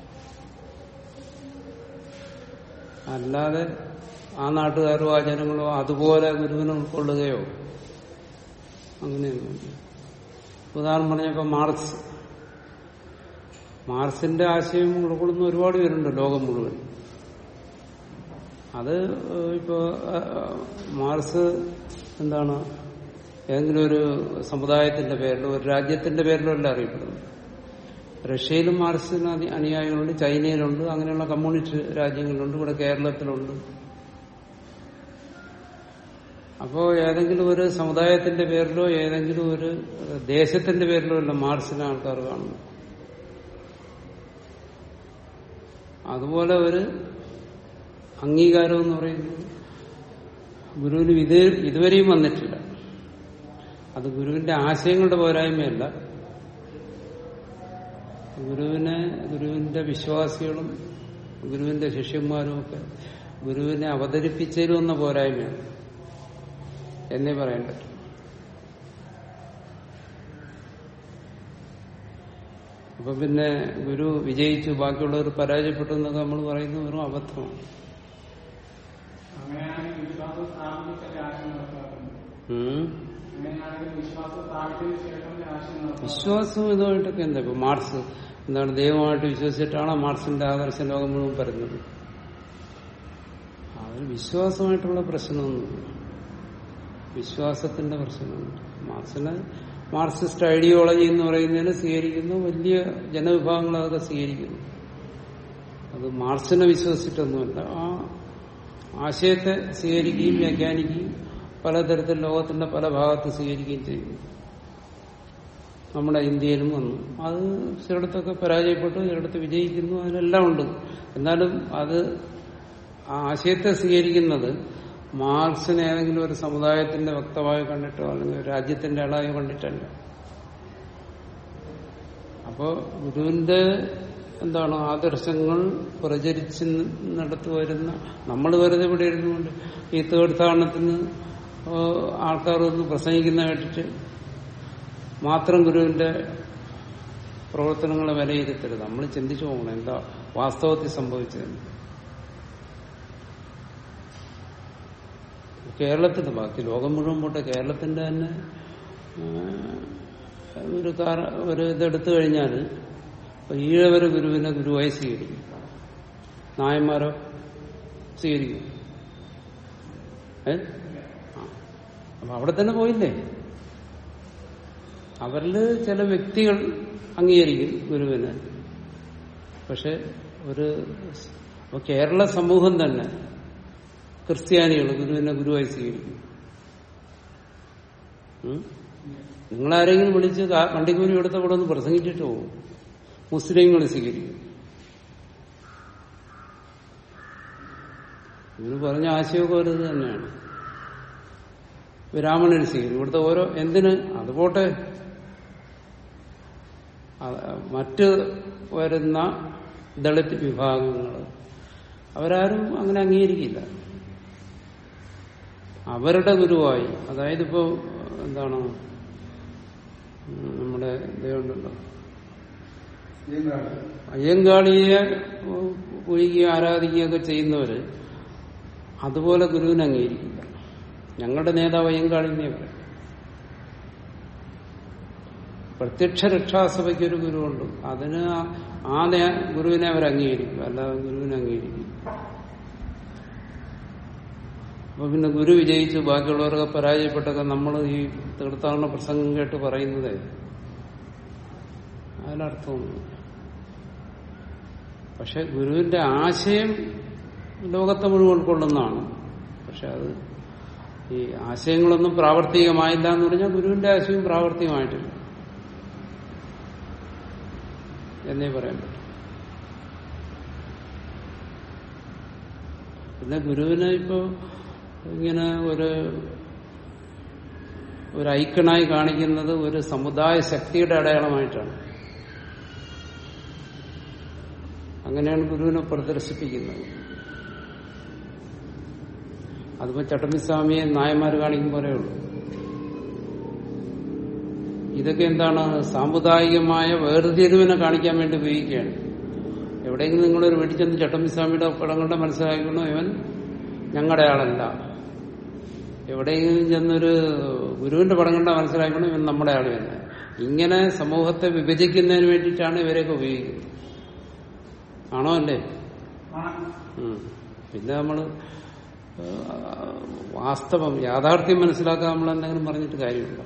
അല്ലാതെ ആ നാട്ടുകാരോ ആ ജനങ്ങളോ അതുപോലെ ഗുരുവിനെ ഉൾക്കൊള്ളുകയോ അങ്ങനെയൊന്നുമില്ല ഉദാഹരണം പറഞ്ഞപ്പോ മാർക്സ് മാർക്സിന്റെ ആശയം ഉൾക്കൊള്ളുന്ന ഒരുപാട് പേരുണ്ട് ലോകം മുഴുവൻ അത് ഇപ്പോ മാർക്സ് എന്താണ് ഏതെങ്കിലും ഒരു സമുദായത്തിന്റെ പേരിലോ ഒരു രാജ്യത്തിന്റെ പേരിലോ അല്ല അറിയപ്പെടുന്നത് റഷ്യയിലും മാർക്സിന് അനി- അനുയായികളുണ്ട് ചൈനയിലുണ്ട് അങ്ങനെയുള്ള കമ്മ്യൂണിസ്റ്റ് രാജ്യങ്ങളുണ്ട് ഇവിടെ കേരളത്തിലുണ്ട് അപ്പോ ഏതെങ്കിലും ഒരു സമുദായത്തിന്റെ പേരിലോ ഏതെങ്കിലും ഒരു ദേശത്തിന്റെ പേരിലോ അല്ല മാർക്സിനെ ആൾക്കാർ കാണുന്നു അതുപോലെ ഒരു അംഗീകാരം എന്ന് പറയുന്നത് ഗുരുവിന് ഇത് ഇതുവരെയും വന്നിട്ടില്ല അത് ഗുരുവിന്റെ ആശയങ്ങളുടെ പോരായ്മയല്ല ഗുരുവിനെ ഗുരുവിന്റെ വിശ്വാസികളും ഗുരുവിന്റെ ശിഷ്യന്മാരും ഒക്കെ ഗുരുവിനെ അവതരിപ്പിച്ചതിലും എന്ന പോരായ്മയാണ് എന്നേ പറയാൻ പറ്റും അപ്പൊ പിന്നെ ഗുരു വിജയിച്ചു ബാക്കിയുള്ളവർ പരാജയപ്പെട്ടു എന്നൊക്കെ നമ്മൾ പറയുന്നത് വെറും അബദ്ധമാണ് അങ്ങനെയാണെങ്കിൽ വിശ്വാസം സ്ഥാപിച്ചിട്ട് രാഷ്ട്രം നടത്താറുണ്ട് ഉം. അങ്ങനെയാണെങ്കിൽ വിശ്വാസം സ്ഥാപിച്ചതിന് ശേഷം രാഷ്ട്രം നടത്താറുണ്ട് വിശ്വാസം ഇതുമായിട്ടൊക്കെ എന്താ ഇപ്പൊ മാർക്സ് എന്താണ് ദൈവമായിട്ട് വിശ്വസിച്ചിട്ടാണ് മാർക്സിന്റെ ആദർശ ലോകം മുഴുവൻ പറയുന്നത് അതിന് വിശ്വാസമായിട്ടുള്ള പ്രശ്നമൊന്നുമില്ല വിശ്വാസത്തിന്റെ പ്രശ്നമൊന്നും മാർക്സിന് മാർക്സിസ്റ്റ് ഐഡിയോളജി എന്ന് പറയുന്നതിന് സ്വീകരിക്കുന്നു വലിയ ജനവിഭാഗങ്ങൾ അതൊക്കെ സ്വീകരിക്കുന്നു അത് മാർക്സിനെ വിശ്വസിച്ചിട്ടൊന്നുമല്ല ആ ആശയത്തെ സ്വീകരിക്കുകയും വ്യാഖ്യാനിക്കുകയും പലതരത്തിൽ ലോകത്തിന്റെ പല ഭാഗത്ത് സ്വീകരിക്കുകയും ചെയ്യുന്നു നമ്മുടെ ഇന്ത്യയിലും വന്നു അത് ചിലയിടത്തൊക്കെ പരാജയപ്പെട്ടു ചിലയിടത്ത് വിജയിക്കുന്നു അതിനെല്ലാം ഉണ്ട് എന്നാലും അത് ആ ആശയത്തെ സ്വീകരിക്കുന്നത് മാർക്സിനെ ഏതെങ്കിലും ഒരു സമുദായത്തിന്റെ വ്യക്തമായി കണ്ടിട്ടോ അല്ലെങ്കിൽ ഒരു രാജ്യത്തിന്റെ ആളായി കണ്ടിട്ടല്ല അപ്പോ ഗുരുവിന്റെ എന്താണ് ആദർശങ്ങൾ പ്രചരിച്ച് നടത്തു വരുന്ന നമ്മൾ വെറുതെ ഇവിടെ ഇരുന്നുകൊണ്ട് ഈ തീർത്ഥാടനത്തിന് ആൾക്കാർ ഒന്ന് പ്രസംഗിക്കുന്ന കേട്ടിട്ട് മാത്രം ഗുരുവിന്റെ പ്രവർത്തനങ്ങളെ വിലയിരുത്തരുത് നമ്മൾ ചിന്തിച്ചു പോകണം എന്താ വാസ്തവത്തിൽ സംഭവിച്ചത് കേരളത്തിന്റെ ബാക്കി ലോകം മുഴുവൻ പോട്ടെ കേരളത്തിന്റെ തന്നെ ആ, ഒരു കാര ഒരു ഇതെടുത്തു കഴിഞ്ഞാൽ ഈഴവര് ഗുരുവിനെ ഗുരുവായി സ്വീകരിക്കും നായന്മാരോ സ്വീകരിക്കും ഏ ആ. അപ്പൊ അവിടെ തന്നെ പോയില്ലേ അവരില് ചില വ്യക്തികൾ അംഗീകരിക്കും ഗുരുവിനെ പക്ഷെ ഒരു അപ്പൊ കേരള സമൂഹം തന്നെ ക്രിസ്ത്യാനികൾ ഗുരുവിനെ ഗുരുവായി സ്വീകരിക്കും ഉം? നിങ്ങളാരെങ്കിലും വിളിച്ച് കാ- വണ്ടിക്കൂലി എടുത്ത കൂടെ ഒന്ന് പ്രസംഗിച്ചിട്ട് പോകും മുസ്ലിങ്ങൾ സ്വീകരിക്കും ഇവര് പറഞ്ഞ ആശയമൊക്കെ ഒരു ഇത് തന്നെയാണ് ബ്രാഹ്മണർ സ്വീകരിക്കും ഇവിടുത്തെ ഓരോ എന്തിന് അത് പോട്ടെ അത് മറ്റ് വരുന്ന ദളിത് വിഭാഗങ്ങൾ അവരാരും അങ്ങനെ അംഗീകരിക്കില്ല അവരുടെ ഗുരുവായി അതായത് ഇപ്പോ എന്താണ് ഉം, നമ്മുടെ ഇതുണ്ടല്ലോ അയ്യങ്കാളിയെ ഒഴുകി ആരാധിക്കുകയൊക്കെ ചെയ്യുന്നവര് അതുപോലെ ഗുരുവിനെ അംഗീകരിക്കില്ല ഞങ്ങളുടെ നേതാവ് അയ്യങ്കാളിനെ പറയും പ്രത്യക്ഷ രക്ഷാസഭയ്ക്ക് ഒരു ഗുരുവുണ്ട് അതിന് ആ- ആ നേ- ഗുരുവിനെ അവർ അംഗീകരിക്കും അല്ലാതെ ഗുരുവിനെ അംഗീകരിക്കും അപ്പൊ പിന്നെ ഗുരു വിജയിച്ചു ബാക്കിയുള്ളവരൊക്കെ പരാജയപ്പെട്ടൊക്കെ നമ്മൾ ഈ തീർത്ഥാടന പ്രസംഗം കേട്ട് പറയുന്നത് അതിനർത്ഥമൊന്നുമില്ല പക്ഷെ ഗുരുവിന്റെ ആശയം ലോകത്തെ മുഴുവൻ ഉൾക്കൊള്ളുന്നതാണ് പക്ഷെ അത് ഈ ആശയങ്ങളൊന്നും പ്രാവർത്തികമായില്ല എന്ന് പറഞ്ഞാൽ ഗുരുവിന്റെ ആശയം പ്രാവർത്തികമായിട്ടില്ല എന്നേ പറയാൻ പറ്റും പിന്നെ ഗുരുവിനെ ഇപ്പോ ഇങ്ങനെ ഒരു ഒരു ഐക്കണായി കാണിക്കുന്നത് ഒരു സമുദായ ശക്തിയുടെ അടയാളമായിട്ടാണ് അങ്ങനെയാണ് ഗുരുവിനെ പ്രദർശിപ്പിക്കുന്നത് അതിപ്പോ ചട്ടമ്പിസ്വാമിയെ നായന്മാർ കാണിക്കും പോലെ ഉള്ളൂ ഇതൊക്കെ എന്താണ് സാമുദായികമായ വേർതിരിവിനെ കാണിക്കാൻ വേണ്ടി ഉപയോഗിക്കുകയാണ് എവിടെയെങ്കിലും നിങ്ങളൊരു വീട്ടിൽ ചെന്ന് ചട്ടമ്പിസ്വാമിയുടെ പടങ്ങളുടെ മനസ്സിലാക്കണം ഇവൻ ഞങ്ങളുടെ ആളല്ല എവിടെയെങ്കിലും ചെന്നൊരു ഗുരുവിന്റെ പടം കണ്ട മനസ്സിലാക്കണം ഇവൻ നമ്മുടെ ആൾ തന്നെ ഇങ്ങനെ സമൂഹത്തെ വിഭജിക്കുന്നതിന് വേണ്ടിയിട്ടാണ് ഇവരെയൊക്കെ ഉപയോഗിക്കുന്നത് ആണോ അല്ലേ ഉം. പിന്നെ നമ്മള് ആ, വാസ്തവം യാഥാർത്ഥ്യം മനസ്സിലാക്കാൻ നമ്മൾ എന്തെങ്കിലും പറഞ്ഞിട്ട് കാര്യമില്ല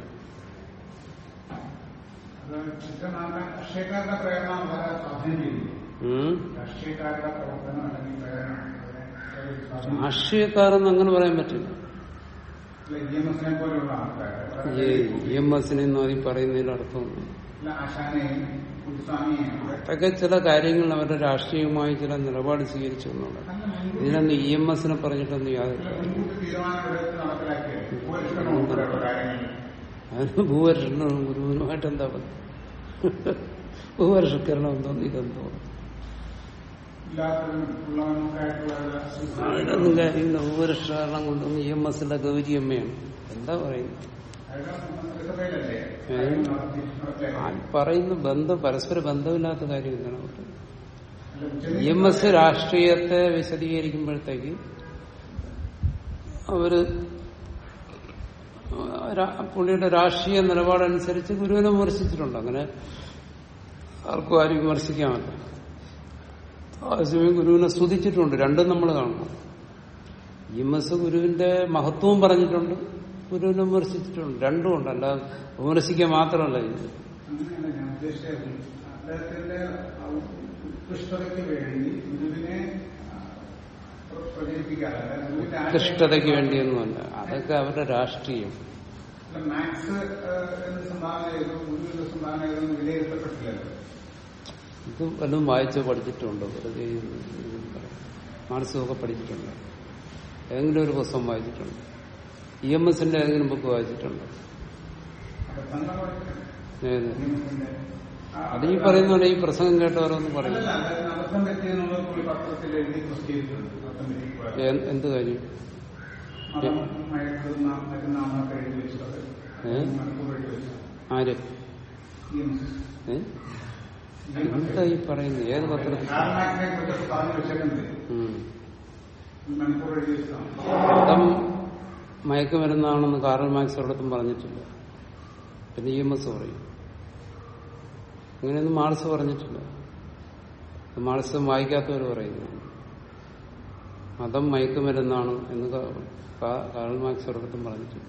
രാഷ്ട്രീയക്കാരുടെ പ്രേരണ വളരെ സ്വാധീനം ചെയ്യുന്നു ഉം. രാഷ്ട്രീയക്കാരുടെ പ്രവർത്തനം അല്ലെങ്കിൽ പ്രേരണ വളരെ സ്വാധീനം രാഷ്ട്രീയക്കാരെന്ന് അങ്ങനെ പറയാൻ പറ്റില്ല ഇ എം എസിനെ പോലെയുള്ള ആൾക്കാർ ഈ ഇ എം എസിനെന്നും അതിൽ പറയുന്നതിൽ അർത്ഥമൊന്നും ആശാനെയും കുരുസ്വാമിയെയും ഒക്കെ അതൊക്കെ ചില കാര്യങ്ങൾ അവരുടെ രാഷ്ട്രീയമായി ചില നിലപാട് സ്വീകരിച്ചു എന്നുള്ളത് ഇതിനൊന്നും ഇ എം എസിനെ പറഞ്ഞിട്ടൊന്നും യാതൊരു കാര്യമില്ല. മുൻകൂട്ടി തീരുമാനമെടുത്ത് നടപ്പിലാക്കിയത് ഭൂരിഷ്ഠം ഉൾപ്പെടെയുള്ള കാര്യങ്ങളിൽ അതിന് ഭൂപരിഷ്കരണം ഗുരുവിനുമായിട്ട് എന്താ ബന്ധം ഭൂപരിഷ്കരണം എന്തോന്ന് ഇതെന്തോ ഇല്ലാത്തതും ഉള്ളവനൊക്കെയായിട്ടുള്ള അതിനൊന്നും കാര്യമില്ല ഭൂപരിഷ്കരണം കൊണ്ടൊന്നും ഇ എം എസിന്റെ ഗൗരിയമ്മയാണ് എന്താ പറയുന്നത് മന്ത്രിസഭയിലല്ലേ ഏ? നടത്തി ആ നടപ്പിലാക്കി പറയുന്ന ബന്ധം പരസ്പര ബന്ധമില്ലാത്ത കാര്യം എന്താണ് അല്ല, ഇ എം എസ് രാഷ്ട്രീയത്തെ വിശദീകരിക്കുമ്പോഴത്തേക്ക് അവര് രാ- പുള്ളിയുടെ രാഷ്ട്രീയ നിലപാടനുസരിച്ച് ഗുരുവിനെ വിമർശിച്ചിട്ടുണ്ട് അങ്ങനെ ആർക്കും ആരും വിമർശിക്കാമല്ല അതേസമയം ഗുരുവിനെ സ്തുതിച്ചിട്ടുണ്ട് രണ്ടും നമ്മൾ കാണണം ഇ എം എസ് ഗുരുവിന്റെ മഹത്വവും പറഞ്ഞിട്ടുണ്ട് ഗുരുവിനെ വിമർശിച്ചിട്ടുണ്ട് രണ്ടും ഉണ്ട് അല്ലാതെ വിമർശിക്കുക മാത്രമല്ല ഇത് അങ്ങനെയല്ല ഞാൻ ഉദ്ദേശിച്ചത് അദ്ദേഹത്തിന്റെ ആ ഉത്കൃഷ്ടതയ്ക്ക് വേണ്ടി ഗുരുവിനെ ആ, പ്ര- പ്രചരിപ്പിക്കാറ് അതായത് ഗുരുവിന്റെ ആശയം- ഉത്കൃഷ്ടതയ്ക്ക് വേണ്ടിയൊന്നുമല്ല അതൊക്കെ അവരുടെ രാഷ്ട്രീയം അല്ല, മാക്സ് ആ, എന്ന് സംഭാവന ചെയ്തു ഗുരുവിന്റെ സംഭാവന ചെയ്തെന്ന് വിലയിരുത്തപ്പെട്ടില്ലല്ലോ ഇത് വല്ലതും വായിച്ചോ പഠിച്ചിട്ടുണ്ടോ വെറുതെ ഇത് പറയാം. മാർക്സുമൊക്കെ പഠിച്ചിട്ടുണ്ട് ഏതെങ്കിലും ഒരു പുസ്തകം വായിച്ചിട്ടുണ്ട് ഇ എം എസിന്റെ ഏതെങ്കിലും ബുക്ക് വായിച്ചിട്ടുണ്ടോ അപ്പൊ തങ്ങളുടെ ഏത് നിയമത്തിന്റെ ആ- അത് ഈ പറയുന്ന പോലെ ഈ പ്രസംഗം കേട്ടവരൊന്നും പറയില്ല അല്ലല്ല, അദ്ദേഹത്തിന് അബദ്ധം പറ്റിയെന്നുള്ളത് പുള്ളി പത്രത്തിൽ എഴുതി പ്രസിദ്ധീകരിച്ചിട്ടുണ്ട് അബദ്ധം പറ്റിപ്പോയത് ഏ- എന്ത് കാര്യം മതം മയക്കുന്ന മറ്റന്നാമൊക്കെ എഴുതി വെച്ചത് ഏ? മണിക്കൂർ എഴുതി വെച്ചത് ആര് ഈ ഏ? എന്താ ഈ പറയുന്നത് ഏത് പത്രത്തിൽ കാർമാക്കിനെ കുറിച്ചൊക്കെ പറഞ്ഞു വെച്ചേക്കുന്നത് ഉം. മണിക്കൂർ എഴുതി വെച്ചതാണ് മതം മയക്കുമരുന്നാണെന്ന് കാറൽ മാക്സ് ഒരിടത്തും പറഞ്ഞിട്ടില്ല പിന്നെ ഇ എം എസ് പറയും അങ്ങനെയൊന്നും മാർസ് പറഞ്ഞിട്ടില്ല ഇത് മാർസ് വായിക്കാത്തവർ പറയുന്നു മതം മയക്കുമരുന്നാണ് എന്ന് കാ- കാ- കാറൽ മാക്സ് ഒരിടത്തും പറഞ്ഞിട്ടില്ല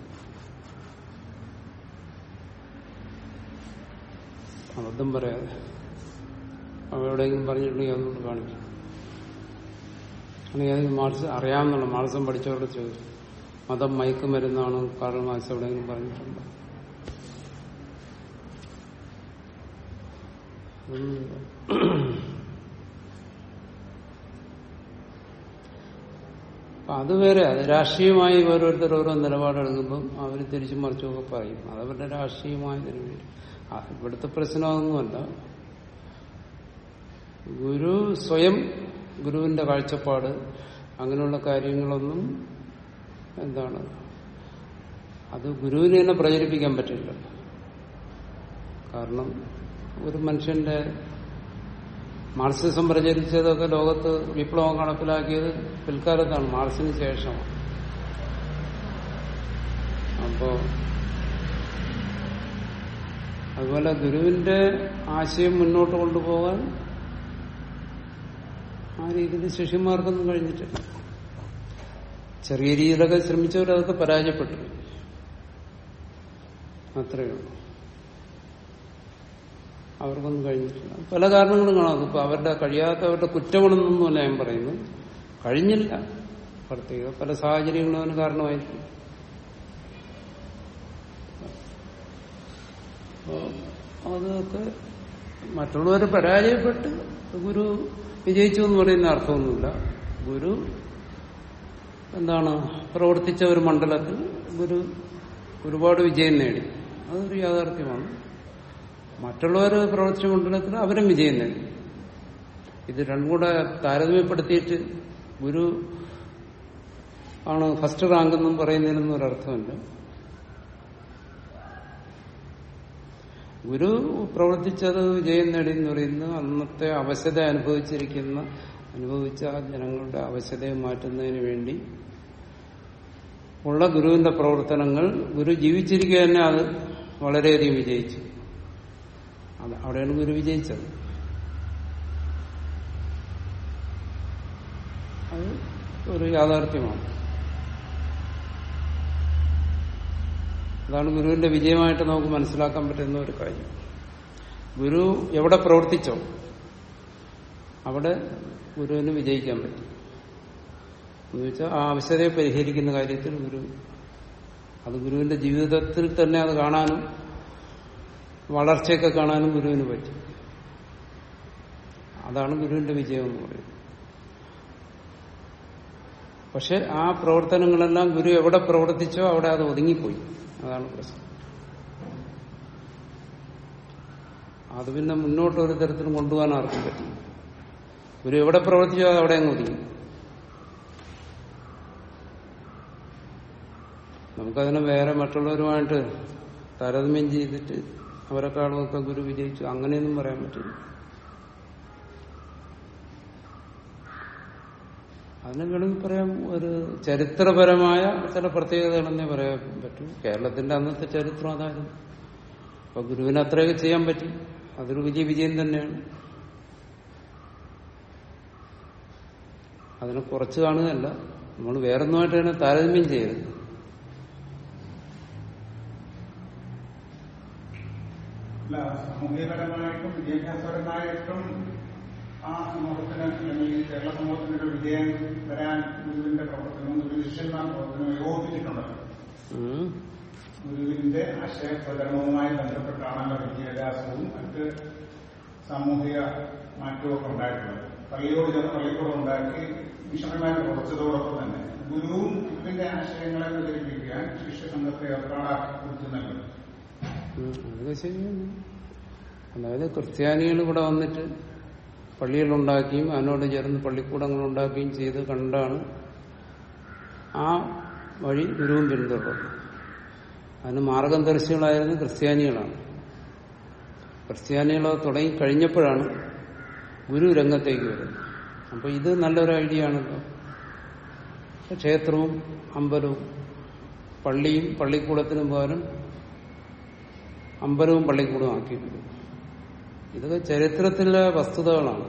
അബദ്ധം പറയാതെ അവ എവിടെയെങ്കിലും പറഞ്ഞിട്ടുണ്ടെങ്കിൽ അതുകൊണ്ട് കാണിക്കും അല്ലെങ്കിൽ അതിന് മാർസ് അറിയാവുന്നുള്ള മാർസം പഠിച്ചവരോട് ചോദിച്ചു മതം മയക്കുമരുന്നാണ് കാറൽ മാർക്സ് എവിടെയെങ്കിലും പറഞ്ഞിട്ടുണ്ട് ഒന്നുമില്ല. അപ്പൊ അത് വേറെ അത് രാഷ്ട്രീയമായി ഓരോരുത്തർ ഓരോ നിലപാടെടുക്കുമ്പം അവർ തിരിച്ചു മറിച്ചുമൊക്കെ പറയും അതവരുടെ രാഷ്ട്രീയമായതിനു വേണ്ടി ആ, ഇവിടുത്തെ പ്രശ്നം അതൊന്നുമല്ല ഗുരു സ്വയം ഗുരുവിന്റെ കാഴ്ചപ്പാട് അങ്ങനെയുള്ള കാര്യങ്ങളൊന്നും എന്താണ് അത് ഗുരുവിന് തന്നെ പ്രചരിപ്പിക്കാൻ പറ്റില്ല കാരണം ഒരു മനുഷ്യന്റെ മാർക്സിസം പ്രചരിച്ചതൊക്കെ ലോകത്ത് വിപ്ലവം നടപ്പിലാക്കിയത് പിൽക്കാലത്താണ് മാർക്സിന് ശേഷം അപ്പോ അതുപോലെ ഗുരുവിന്റെ ആശയം മുന്നോട്ട് കൊണ്ടുപോകാൻ ആ രീതിയിൽ ശിഷ്യന്മാർക്കൊന്നും കഴിഞ്ഞിട്ടില്ല ചെറിയ രീതിയിലൊക്കെ ശ്രമിച്ചവരതൊക്കെ പരാജയപ്പെട്ടു അത്രയേ ഉള്ളൂ അവർക്കൊന്നും കഴിഞ്ഞിട്ടില്ല പല കാരണങ്ങളും കാണാം ഇപ്പൊ അവരുടെ കഴിയാത്തവരുടെ കുറ്റമാണെന്നൊന്നുമല്ല ഞാൻ പറയുന്നത് കഴിഞ്ഞില്ല പ്രത്യേക പല സാഹചര്യങ്ങളും അതിന് കാരണമായിരിക്കും അപ്പോ അതൊക്കെ മറ്റുള്ളവർ പരാജയപ്പെട്ട് ഗുരു വിജയിച്ചു എന്ന് പറയുന്ന അർത്ഥമൊന്നുമില്ല ഗുരു എന്താണ് പ്രവർത്തിച്ച ഒരു മണ്ഡലത്തിൽ ഗുരു ഒരുപാട് വിജയം നേടി അതൊരു യാഥാർത്ഥ്യമാണ് മറ്റുള്ളവർ പ്രവർത്തിച്ച മണ്ഡലത്തിൽ അവരും വിജയം നേടി ഇത് രണ്ടും കൂടെ താരതമ്യപ്പെടുത്തിയിട്ട് ഗുരു ആണ് ഫസ്റ്റ് റാങ്ക് എന്നും പറയുന്നതിനൊന്നും ഒരർത്ഥമില്ല ഗുരു പ്രവർത്തിച്ചത് വിജയം നേടി എന്ന് പറയുന്നത് അന്നത്തെ അവശത അനുഭവിച്ചിരിക്കുന്ന അനുഭവിച്ച ജനങ്ങളുടെ അവശതയെ മാറ്റുന്നതിന് വേണ്ടി ഉള്ള ഗുരുവിന്റെ പ്രവർത്തനങ്ങൾ ഗുരു ജീവിച്ചിരിക്കുക തന്നെ അത് വളരെയധികം വിജയിച്ചു അത് അവിടെയാണ് ഗുരു വിജയിച്ചത് അത് ഒരു യാഥാർത്ഥ്യമാണ് അതാണ് ഗുരുവിന്റെ വിജയമായിട്ട് നമുക്ക് മനസ്സിലാക്കാൻ പറ്റുന്ന ഒരു കാര്യം ഗുരു എവിടെ പ്രവർത്തിച്ചോ അവിടെ ഗുരുവിന് വിജയിക്കാൻ പറ്റും എന്ന് വെച്ചാൽ ആ ആവശ്യതയെ പരിഹരിക്കുന്ന കാര്യത്തിൽ ഗുരു അത് ഗുരുവിന്റെ ജീവിതത്തിൽ തന്നെ അത് കാണാനും വളർച്ചയൊക്കെ കാണാനും ഗുരുവിന് പറ്റും അതാണ് ഗുരുവിന്റെ വിജയം എന്ന് പറയുന്നത് പക്ഷെ ആ പ്രവർത്തനങ്ങളെല്ലാം ഗുരു എവിടെ പ്രവർത്തിച്ചോ അവിടെ അത് ഒതുങ്ങിപ്പോയി അതാണ് പ്രശ്നം അത് പിന്നെ മുന്നോട്ട് ഒരു തരത്തിലും കൊണ്ടുപോകാൻ ആർക്കും പറ്റില്ല ഗുരു എവിടെ പ്രവർത്തിച്ചോ അത് അവിടെ അങ്ങ് ഒതുങ്ങി നമുക്കതിനെ വേറെ മറ്റുള്ളവരുമായിട്ട് താരതമ്യം ചെയ്തിട്ട് അവരെക്കാളുമൊക്കെ ഗുരു വിജയിച്ചു അങ്ങനെയൊന്നും പറയാൻ പറ്റില്ല അതിനെ വേണമെങ്കിൽ പറയാം ഒരു ചരിത്രപരമായ ചില പ്രത്യേകതകളെന്നേ പറയാൻ പറ്റൂ കേരളത്തിന്റെ അന്നത്തെ ചരിത്രം അതായിരുന്നു അപ്പൊ ഗുരുവിന് അത്രയൊക്കെ ചെയ്യാൻ പറ്റി അതൊരു വലിയ വിജയം തന്നെയാണ് അതിനെ കുറച്ച് കാണുകയല്ല നമ്മൾ വേറൊന്നുമായിട്ട് തന്നെ താരതമ്യം ചെയ്യരുത് അല്ല സാമൂഹികപരമായിട്ടും വിദ്യാഭ്യാസപരമായിട്ടും ആ സമൂഹത്തിന് അല്ലെങ്കിൽ കേരള സമൂഹത്തിന് ഒരു വിജയം വരാൻ ഗുരുവിന്റെ പ്രവർത്തനവും ഗുരു ശിഷ്യന്മാർ പ്രവർത്തനവും യോജിച്ചിട്ടുണ്ടല്ലോ ഉം. ഗുരുവിന്റെ ആശയപ്രകടനവുമായി ബന്ധപ്പെട്ടാണല്ലോ വിദ്യാഭ്യാസവും മറ്റ് സാമൂഹിക മാറ്റവും ഉണ്ടായിട്ടുള്ളത് പള്ളിയോട് ചേർന്ന് പള്ളിക്കൂടം ഉണ്ടാക്കി മിഷണന്മാർ പ്രവർത്തിച്ചതോടൊപ്പം തന്നെ ഗുരുവും ഗുരുവിന്റെ ആശയങ്ങളെ പ്രചരിപ്പിക്കാൻ ശിഷ്യസംഘത്തെ ഏർപ്പാടാക്കി കൊടുക്കുന്നുണ്ട് ഉം. അതൊക്കെ ശരിയാണ് അതായത് ക്രിസ്ത്യാനികൾ ഇവിടെ വന്നിട്ട് പള്ളികളുണ്ടാക്കിയും അതിനോട് ചേർന്ന് പള്ളിക്കൂടങ്ങൾ ഉണ്ടാക്കുകയും ചെയ്ത് കണ്ടാണ് ആ വഴി ഗുരുവും പിന്തുടർന്നത് അതിന് മാർഗദർശികളായിരുന്ന ക്രിസ്ത്യാനികളാണ് ക്രിസ്ത്യാനികൾ തുടങ്ങി കഴിഞ്ഞപ്പോഴാണ് ഗുരു രംഗത്തേക്ക് വരുന്നത് അപ്പൊ ഇത് നല്ലൊരു ഐഡിയ ആണല്ലോ ക്ഷേത്രവും അമ്പലവും പള്ളിയും പള്ളിക്കൂടത്തിനും പകരം അമ്പലവും പള്ളിക്കൂടവും ആക്കിയിട്ടുണ്ട് ഇതൊക്കെ ചരിത്രത്തിലെ വസ്തുതകളാണ്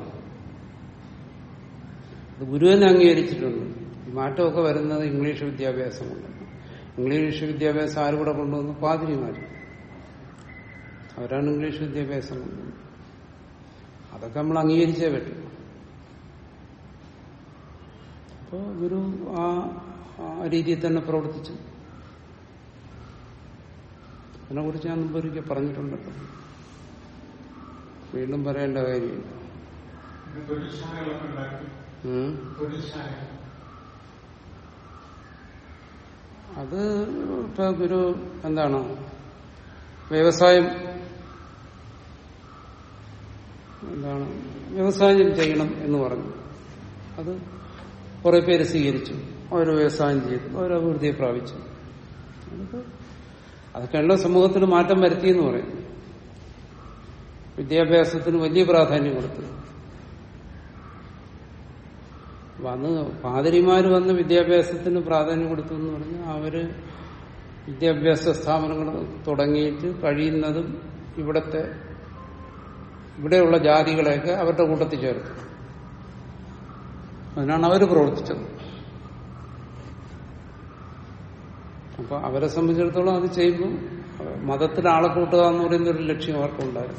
ഇത് ഗുരു തന്നെ അംഗീകരിച്ചിട്ടുണ്ട് ഈ മാറ്റമൊക്കെ വരുന്നത് ഇംഗ്ലീഷ് വിദ്യാഭ്യാസം കൊണ്ടാണ് ഇംഗ്ലീഷ് വിദ്യാഭ്യാസം ആരും കൊണ്ടുവന്നു പാതിരിമാർ അവരാണ് ഇംഗ്ലീഷ് വിദ്യാഭ്യാസം കൊണ്ടുവന്നത് അതൊക്കെ നമ്മൾ അംഗീകരിച്ചേ പറ്റും അപ്പോൾ ഗുരു ആ ആ രീതിയിൽ തന്നെ പ്രവർത്തിച്ചു അതിനെക്കുറിച്ച് ഞാൻ മുമ്പ് ഒരിക്കൽ പറഞ്ഞിട്ടുണ്ടല്ലോ വീണ്ടും പറയേണ്ട കാര്യമില്ല തൊഴിൽശാലകളൊക്കെ ഉണ്ടാക്കി ഉം. തൊഴിൽശാല അത് ഇപ്പൊ ഗുരു എന്താണ് വ്യവസായം എന്താണ് വ്യവസായം ചെയ്യണം എന്ന് പറഞ്ഞു അത് കുറെ പേര് സ്വീകരിച്ചു അവർ വ്യവസായം ചെയ്തു അവർ അഭിവൃദ്ധിയെ പ്രാപിച്ചു അതൊക്കെ അതൊക്കെയുള്ള സമൂഹത്തിൽ മാറ്റം വരുത്തിയെന്ന് പറയും വിദ്യാഭ്യാസത്തിന് വലിയ പ്രാധാന്യം കൊടുത്തു വന്ന് പാതിരിമാര് വന്ന് വിദ്യാഭ്യാസത്തിന് പ്രാധാന്യം കൊടുത്തു എന്ന് പറഞ്ഞാൽ അവര് വിദ്യാഭ്യാസ സ്ഥാപനങ്ങൾ തുടങ്ങിയിട്ട് കഴിയുന്നതും ഇവിടത്തെ ഇവിടെയുള്ള ജാതികളെയൊക്കെ അവരുടെ കൂട്ടത്തിൽ ചേർത്തു അതിനാണ് അവർ പ്രവർത്തിച്ചത് അപ്പൊ അവരെ സംബന്ധിച്ചിടത്തോളം അത് ചെയ്യുമ്പോൾ മതത്തിൽ ആളെ കൂട്ടുക എന്ന് പറയുന്ന ഒരു ലക്ഷ്യം അവർക്കുണ്ടായിരുന്നു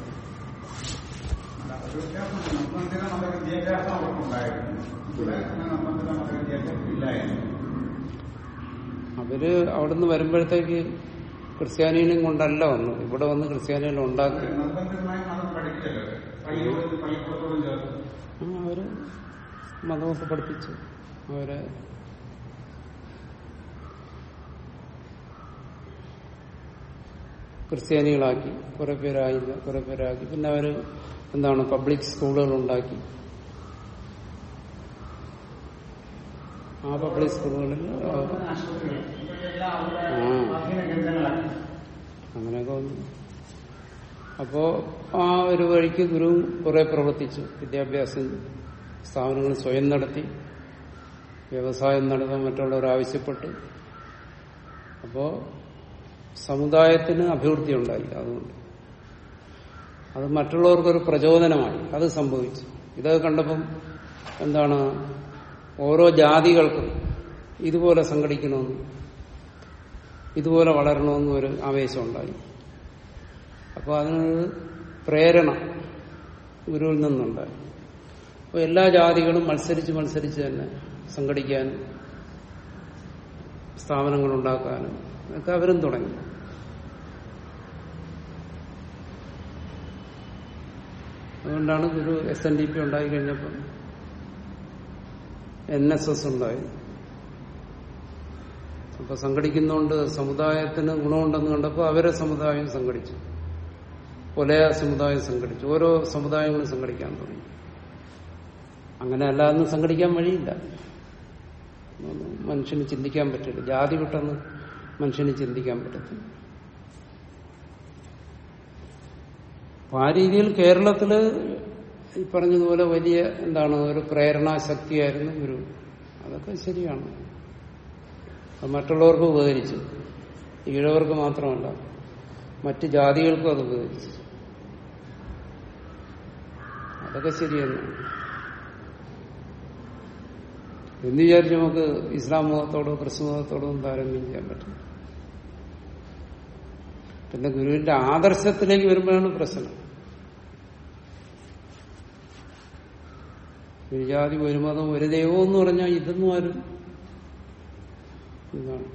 നിർബന്ധിത മതവിദ്യാഭ്യാസം അവർക്കുണ്ടായിരുന്നു ഇവിടെ അങ്ങനെ നിർബന്ധിത മതവിദ്യാഭ്യാസം ഇല്ലായിരുന്നു അവര് അവിടുന്ന് വരുമ്പോഴത്തേക്ക് ക്രിസ്ത്യാനികളും കൊണ്ടല്ല വന്നത് ഇവിടെ വന്ന് ക്രിസ്ത്യാനികളെ ഉണ്ടാക്കി നിർബന്ധിതമായി മതം പഠിക്കല്ലോ പള്ളിയോടും പള്ളിക്കൂടത്തോടും ചേർത്ത് ആ, അവര് മതമൊക്കെ പഠിപ്പിച്ചു അവരെ ക്രിസ്ത്യാനികളാക്കി കുറെ പേരായില്ല കുറെ പേരാക്കി പിന്നെ അവര് എന്താണ് പബ്ലിക് സ്കൂളുകൾ ഉണ്ടാക്കി ആ പബ്ലിക് സ്കൂളുകളിൽ ആ, ആശുപത്രികൾ ഇവയെല്ലാം അവരുടെ ആ. സ്വാധീന കേന്ദ്രങ്ങളാക്കി അങ്ങനെയൊക്കെ വന്നു അപ്പോ ആ ഒരു വഴിക്ക് ഗുരു കുറെ പ്രവർത്തിച്ചു വിദ്യാഭ്യാസ സ്ഥാപനങ്ങൾ സ്വയം നടത്തി വ്യവസായം നടത്താൻ മറ്റുള്ളവർ ആവശ്യപ്പെട്ടു അപ്പോ സമുദായത്തിന് അഭിവൃദ്ധി ഉണ്ടായി അതുകൊണ്ട് അത് മറ്റുള്ളവർക്കൊരു പ്രചോദനമായി അത് സംഭവിച്ചു ഇതൊക്കെ കണ്ടപ്പം എന്താണ് ഓരോ ജാതികൾക്കും ഇതുപോലെ സംഘടിക്കണമെന്ന് ഇതുപോലെ വളരണമെന്നും ഒരു ആവേശം ഉണ്ടായി അപ്പോൾ അതിനൊരു പ്രേരണ ഗുരുവിൽ നിന്നുണ്ടായി അപ്പോൾ എല്ലാ ജാതികളും മത്സരിച്ച് മത്സരിച്ച് തന്നെ സംഘടിക്കാനും സ്ഥാപനങ്ങൾ ഉണ്ടാക്കാനും ഒക്കെ അവരും തുടങ്ങി അതുകൊണ്ടാണ് Guru S N D P ഉണ്ടായി കഴിഞ്ഞപ്പം എൻ എസ് എസ് ഉണ്ടായി അപ്പൊ സംഘടിക്കുന്നതുകൊണ്ട് സമുദായത്തിന് ഗുണമുണ്ടെന്ന് കണ്ടപ്പോൾ അവരെ സമുദായം സംഘടിച്ചു കൊലയ സമുദായം സംഘടിച്ചു ഓരോ സമുദായങ്ങളും സംഘടിക്കാൻ തുടങ്ങി അങ്ങനെ അല്ലാതെ സംഘടിക്കാൻ വഴിയില്ല ഒന്നും മനുഷ്യന് ചിന്തിക്കാൻ പറ്റില്ല ജാതി വിട്ടെന്ന് മനുഷ്യന് ചിന്തിക്കാൻ പറ്റത്തില്ല അപ്പൊ ആ രീതിയിൽ കേരളത്തില് ഈ പറഞ്ഞതുപോലെ വലിയ എന്താണ് ഒരു പ്രേരണാശക്തിയായിരുന്നു ഗുരു അതൊക്കെ ശരിയാണ് അത് മറ്റുള്ളവർക്ക് ഉപകരിച്ചു ഈഴവർക്ക് മാത്രമല്ല മറ്റ് ജാതികൾക്കും അത് ഉപകരിച്ചു അതൊക്കെ ശരിയെന്ന് എന്ന് വിചാരിച്ച് നമുക്ക് ഇസ്ലാം മതത്തോടോ ക്രിസ്തു മതത്തോടോ ഒന്നും താരതമ്യം ചെയ്യാൻ പറ്റും പിന്നെ ഗുരുവിന്റെ ആദർശത്തിലേക്ക് വരുമ്പോഴാണ് പ്രശ്നം ഒരു ജാതി ഒരു മതം ഒരു ദൈവം എന്ന് പറഞ്ഞാൽ ഇതൊന്നും ആരും എന്താണ്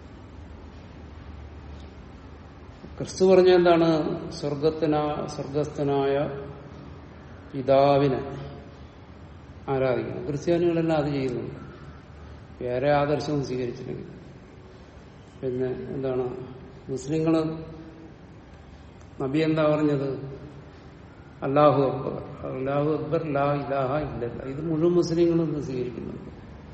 ക്രിസ്തു പറഞ്ഞ എന്താണ് സ്വർഗത്തിനാ സ്വർഗസ്ഥനായ പിതാവിനെ ആരാധിക്കണം ക്രിസ്ത്യാനികളെല്ലാം അത് ചെയ്യുന്നുണ്ട് വേറെ ആദർശവും സ്വീകരിച്ചില്ലെങ്കിൽ പിന്നെ എന്താണ് മുസ്ലിങ്ങള് നബി എന്താ പറഞ്ഞത് അല്ലാഹു അക്ബർ അല്ലാഹു അക്ബർ ലാ ഇലാഹ ഇല്ലല്ല ഇത് മുഴുവൻ മുസ്ലിങ്ങളും ഇന്ന് സ്വീകരിക്കുന്നുണ്ട്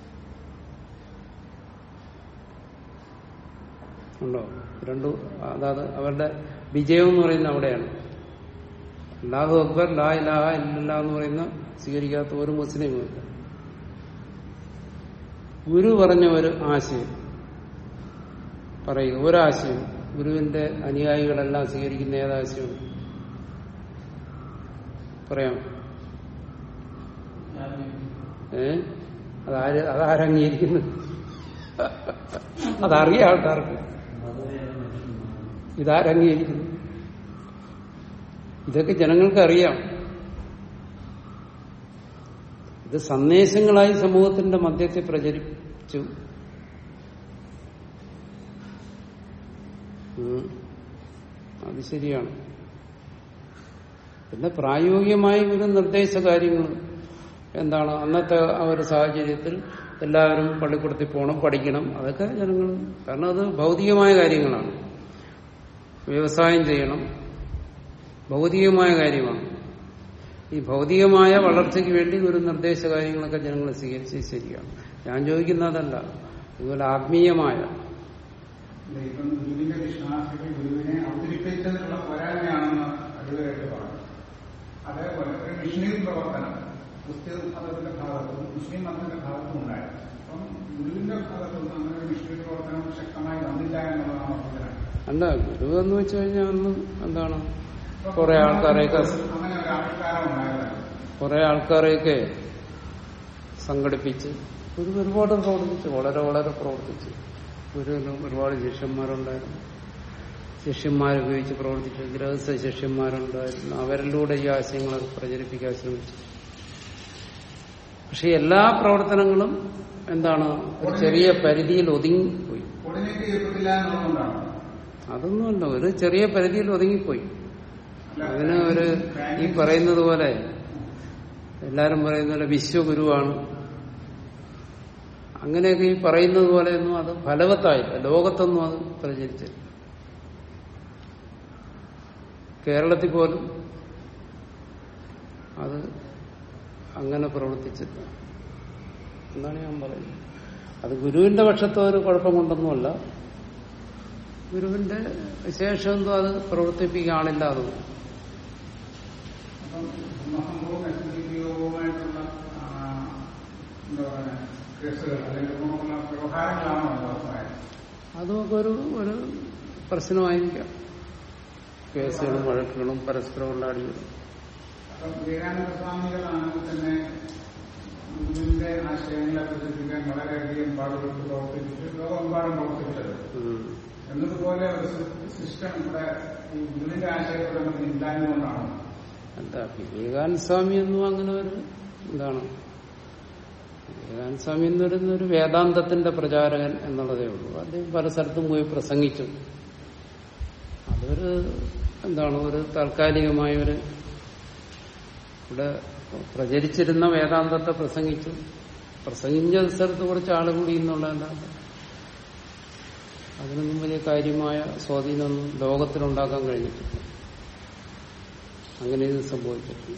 ഉണ്ടോ രണ്ടു അതായത് അവരുടെ വിജയം എന്ന് പറയുന്നത് അവിടെയാണ് അല്ലാഹു അക്ബർ ലാ ഇലാഹ ഇല്ലല്ല എന്ന് പറയുന്ന സ്വീകരിക്കാത്ത ഒരു മുസ്ലിമും ഇല്ല ഗുരു പറഞ്ഞ ഒരു ആശയം പറയുക ഒരാശയം ഗുരുവിന്റെ അനുയായികളെല്ലാം സ്വീകരിക്കുന്ന ഏതാശയം പറയാം ഏ അതാര് അതാരംഗീകരിക്കുന്നു അതറിയാം ആൾക്കാർക്ക് ഇതാരംഗീകരിക്കുന്നു ഇതൊക്കെ ജനങ്ങൾക്ക് അറിയാം ഇത് സന്ദേശങ്ങളായി സമൂഹത്തിന്റെ മധ്യത്തെ പ്രചരിച്ചു ഉം. അത് ശരിയാണ് പിന്നെ പ്രായോഗികമായി ഒരു നിർദ്ദേശ കാര്യങ്ങൾ എന്താണ് അന്നത്തെ ആ ഒരു സാഹചര്യത്തിൽ എല്ലാവരും പള്ളിക്കൂടത്തിൽ പോകണം പഠിക്കണം അതൊക്കെ ജനങ്ങൾ കാരണം അത് ഭൗതികമായ കാര്യങ്ങളാണ് വ്യവസായം ചെയ്യണം ഭൗതികമായ കാര്യമാണ് ഈ ഭൗതികമായ വളർച്ചയ്ക്ക് വേണ്ടി ഒരു നിർദ്ദേശ കാര്യങ്ങളൊക്കെ ജനങ്ങൾ സ്വീകരിച്ചത് ശരിയാണ് ഞാൻ ചോദിക്കുന്നതല്ല ഇതുപോലെ ആത്മീയമായ ഇപ്പം ഗുരുവിന്റെ വിശ്വാസികൾ ഗുരുവിനെ അവതരിപ്പിച്ചതിനുള്ള പോരായ്മയാണെന്ന് അടിവരായിട്ട് പറഞ്ഞു അതേപോലെ ഒരു മിഷണറി പ്രവർത്തനം ക്രിസ്ത്യൻ മതത്തിന്റെ ഭാഗത്തും മുസ്ലിം മതത്തിന്റെ ഭാഗത്തും ഉണ്ടായിരുന്നു അപ്പം ഗുരുവിന്റെ ഭാഗത്തുനിന്ന് അങ്ങനെ ഒരു മിഷണറി പ്രവർത്തനം ശക്തമായി വന്നില്ല എന്നുള്ളതാണ് അഭിപ്രായം അല്ല ഗുരു എന്ന് വെച്ച് കഴിഞ്ഞാൽ അന്ന് എന്താണ് കുറെ ആൾക്കാരെയൊക്കെ അങ്ങനെ ഒരു ആവിഷ്കാരം ഉണ്ടായിരുന്നു കുറെ ആൾക്കാരെയൊക്കെ സംഘടിപ്പിച്ച് ഗുരു ഒരുപാട് പ്രവർത്തിച്ചു വളരെ വളരെ പ്രവർത്തിച്ചു ഗുരുവിന് ഒരുപാട് ശിഷ്യന്മാരുണ്ടായിരുന്നു ശിഷ്യന്മാരെ ഉപയോഗിച്ച് പ്രവർത്തിച്ചു ഗൃഹസ്ഥ ശിഷ്യന്മാരുണ്ടായിരുന്നു അവരിലൂടെ ഈ ആശയങ്ങളൊക്കെ പ്രചരിപ്പിക്കാൻ ശ്രമിച്ചു പക്ഷെ എല്ലാ പ്രവർത്തനങ്ങളും എന്താണ് ഒരു ചെറിയ പരിധിയിൽ ഒതുങ്ങിപ്പോയി കോർഡിനേറ്റ് ചെയ്യപ്പെട്ടില്ല എന്നുള്ളതുകൊണ്ടാണ് അതൊന്നുമല്ല ഒരു ചെറിയ പരിധിയിൽ ഒതുങ്ങിപ്പോയി അതിന് ഒരു ഈ പറയുന്നത് പോലെ എല്ലാരും പറയുന്ന പോലെ വിശ്വഗുരുവാണ് അങ്ങനെയൊക്കെ ഈ പറയുന്നത് പോലെയൊന്നും അത് ഫലവത്തായില്ല ലോകത്തൊന്നും അത് പ്രചരിച്ചില്ല കേരളത്തിൽ പോലും അത് അങ്ങനെ പ്രവർത്തിച്ചില്ല എന്നാണ് ഞാൻ പറയുന്നത് അത് ഗുരുവിന്റെ പക്ഷത്തെ ഒരു കുഴപ്പം കൊണ്ടൊന്നുമല്ല ഗുരുവിന്റെ ശേഷം എന്തോ അത് പ്രവർത്തിപ്പിക്കാണില്ല അത് അപ്പം ബ്രഹ്മസംഭവവും എസ് ഡി പി ഒവുമായിട്ടുള്ള എന്താ പറയുക കേസുകൾ അല്ലെങ്കിൽ ബ്രഹ്മമുള്ള വ്യവഹാരങ്ങളാണോ ഉണ്ടായത് അതുമൊക്കെ ഒരു ഒരു പ്രശ്നമായിരിക്കാം കേസുകളും വഴക്കുകളും പരസ്പരമുള്ള അടികളും അപ്പം വിവേകാനന്ദ സ്വാമികളാണെങ്കിൽ തന്നെ ഗുരുവിന്റെ ആശയങ്ങളെ പ്രചരിപ്പിക്കാൻ വളരെയധികം പാടുപെട്ട് പ്രവർത്തിച്ചിട്ട് ലോകമെമ്പാടും പ്രവർത്തിച്ചത് ഉം. എന്നതുപോലെ ഒരു സിസ്റ്റം ഇവിടെ ഈ ഗുരുവിന്റെ ആശയപ്രകടനം ഇല്ലാഞ്ഞുകൊണ്ടാണ് അല്ല വിവേകാനന്ദ സ്വാമി ഒന്നും അങ്ങനെ ഒരു എന്താണ് വിവേകാനന്ദ സ്വാമി എന്ന് പറയുന്ന ഒരു വേദാന്തത്തിന്റെ പ്രചാരകൻ എന്നുള്ളതേ ഉള്ളൂ അദ്ദേഹം പല സ്ഥലത്തും പോയി പ്രസംഗിച്ചു അതൊരു എന്താണ് ഒരു താൽക്കാലികമായ ഒരു ഇവിടെ പ്രചരിച്ചിരുന്ന വേദാന്തത്തെ പ്രസംഗിച്ചു പ്രസംഗിച്ച സ്ഥലത്ത് കുറച്ച് ആൾ കൂടി എന്നുള്ളതല്ലാതെ അതിനൊന്നും വലിയ കാര്യമായ സ്വാധീനമൊന്നും ലോകത്തിലുണ്ടാക്കാൻ കഴിഞ്ഞിട്ടില്ല അങ്ങനെ ഇത് സംഭവിച്ചിട്ടില്ല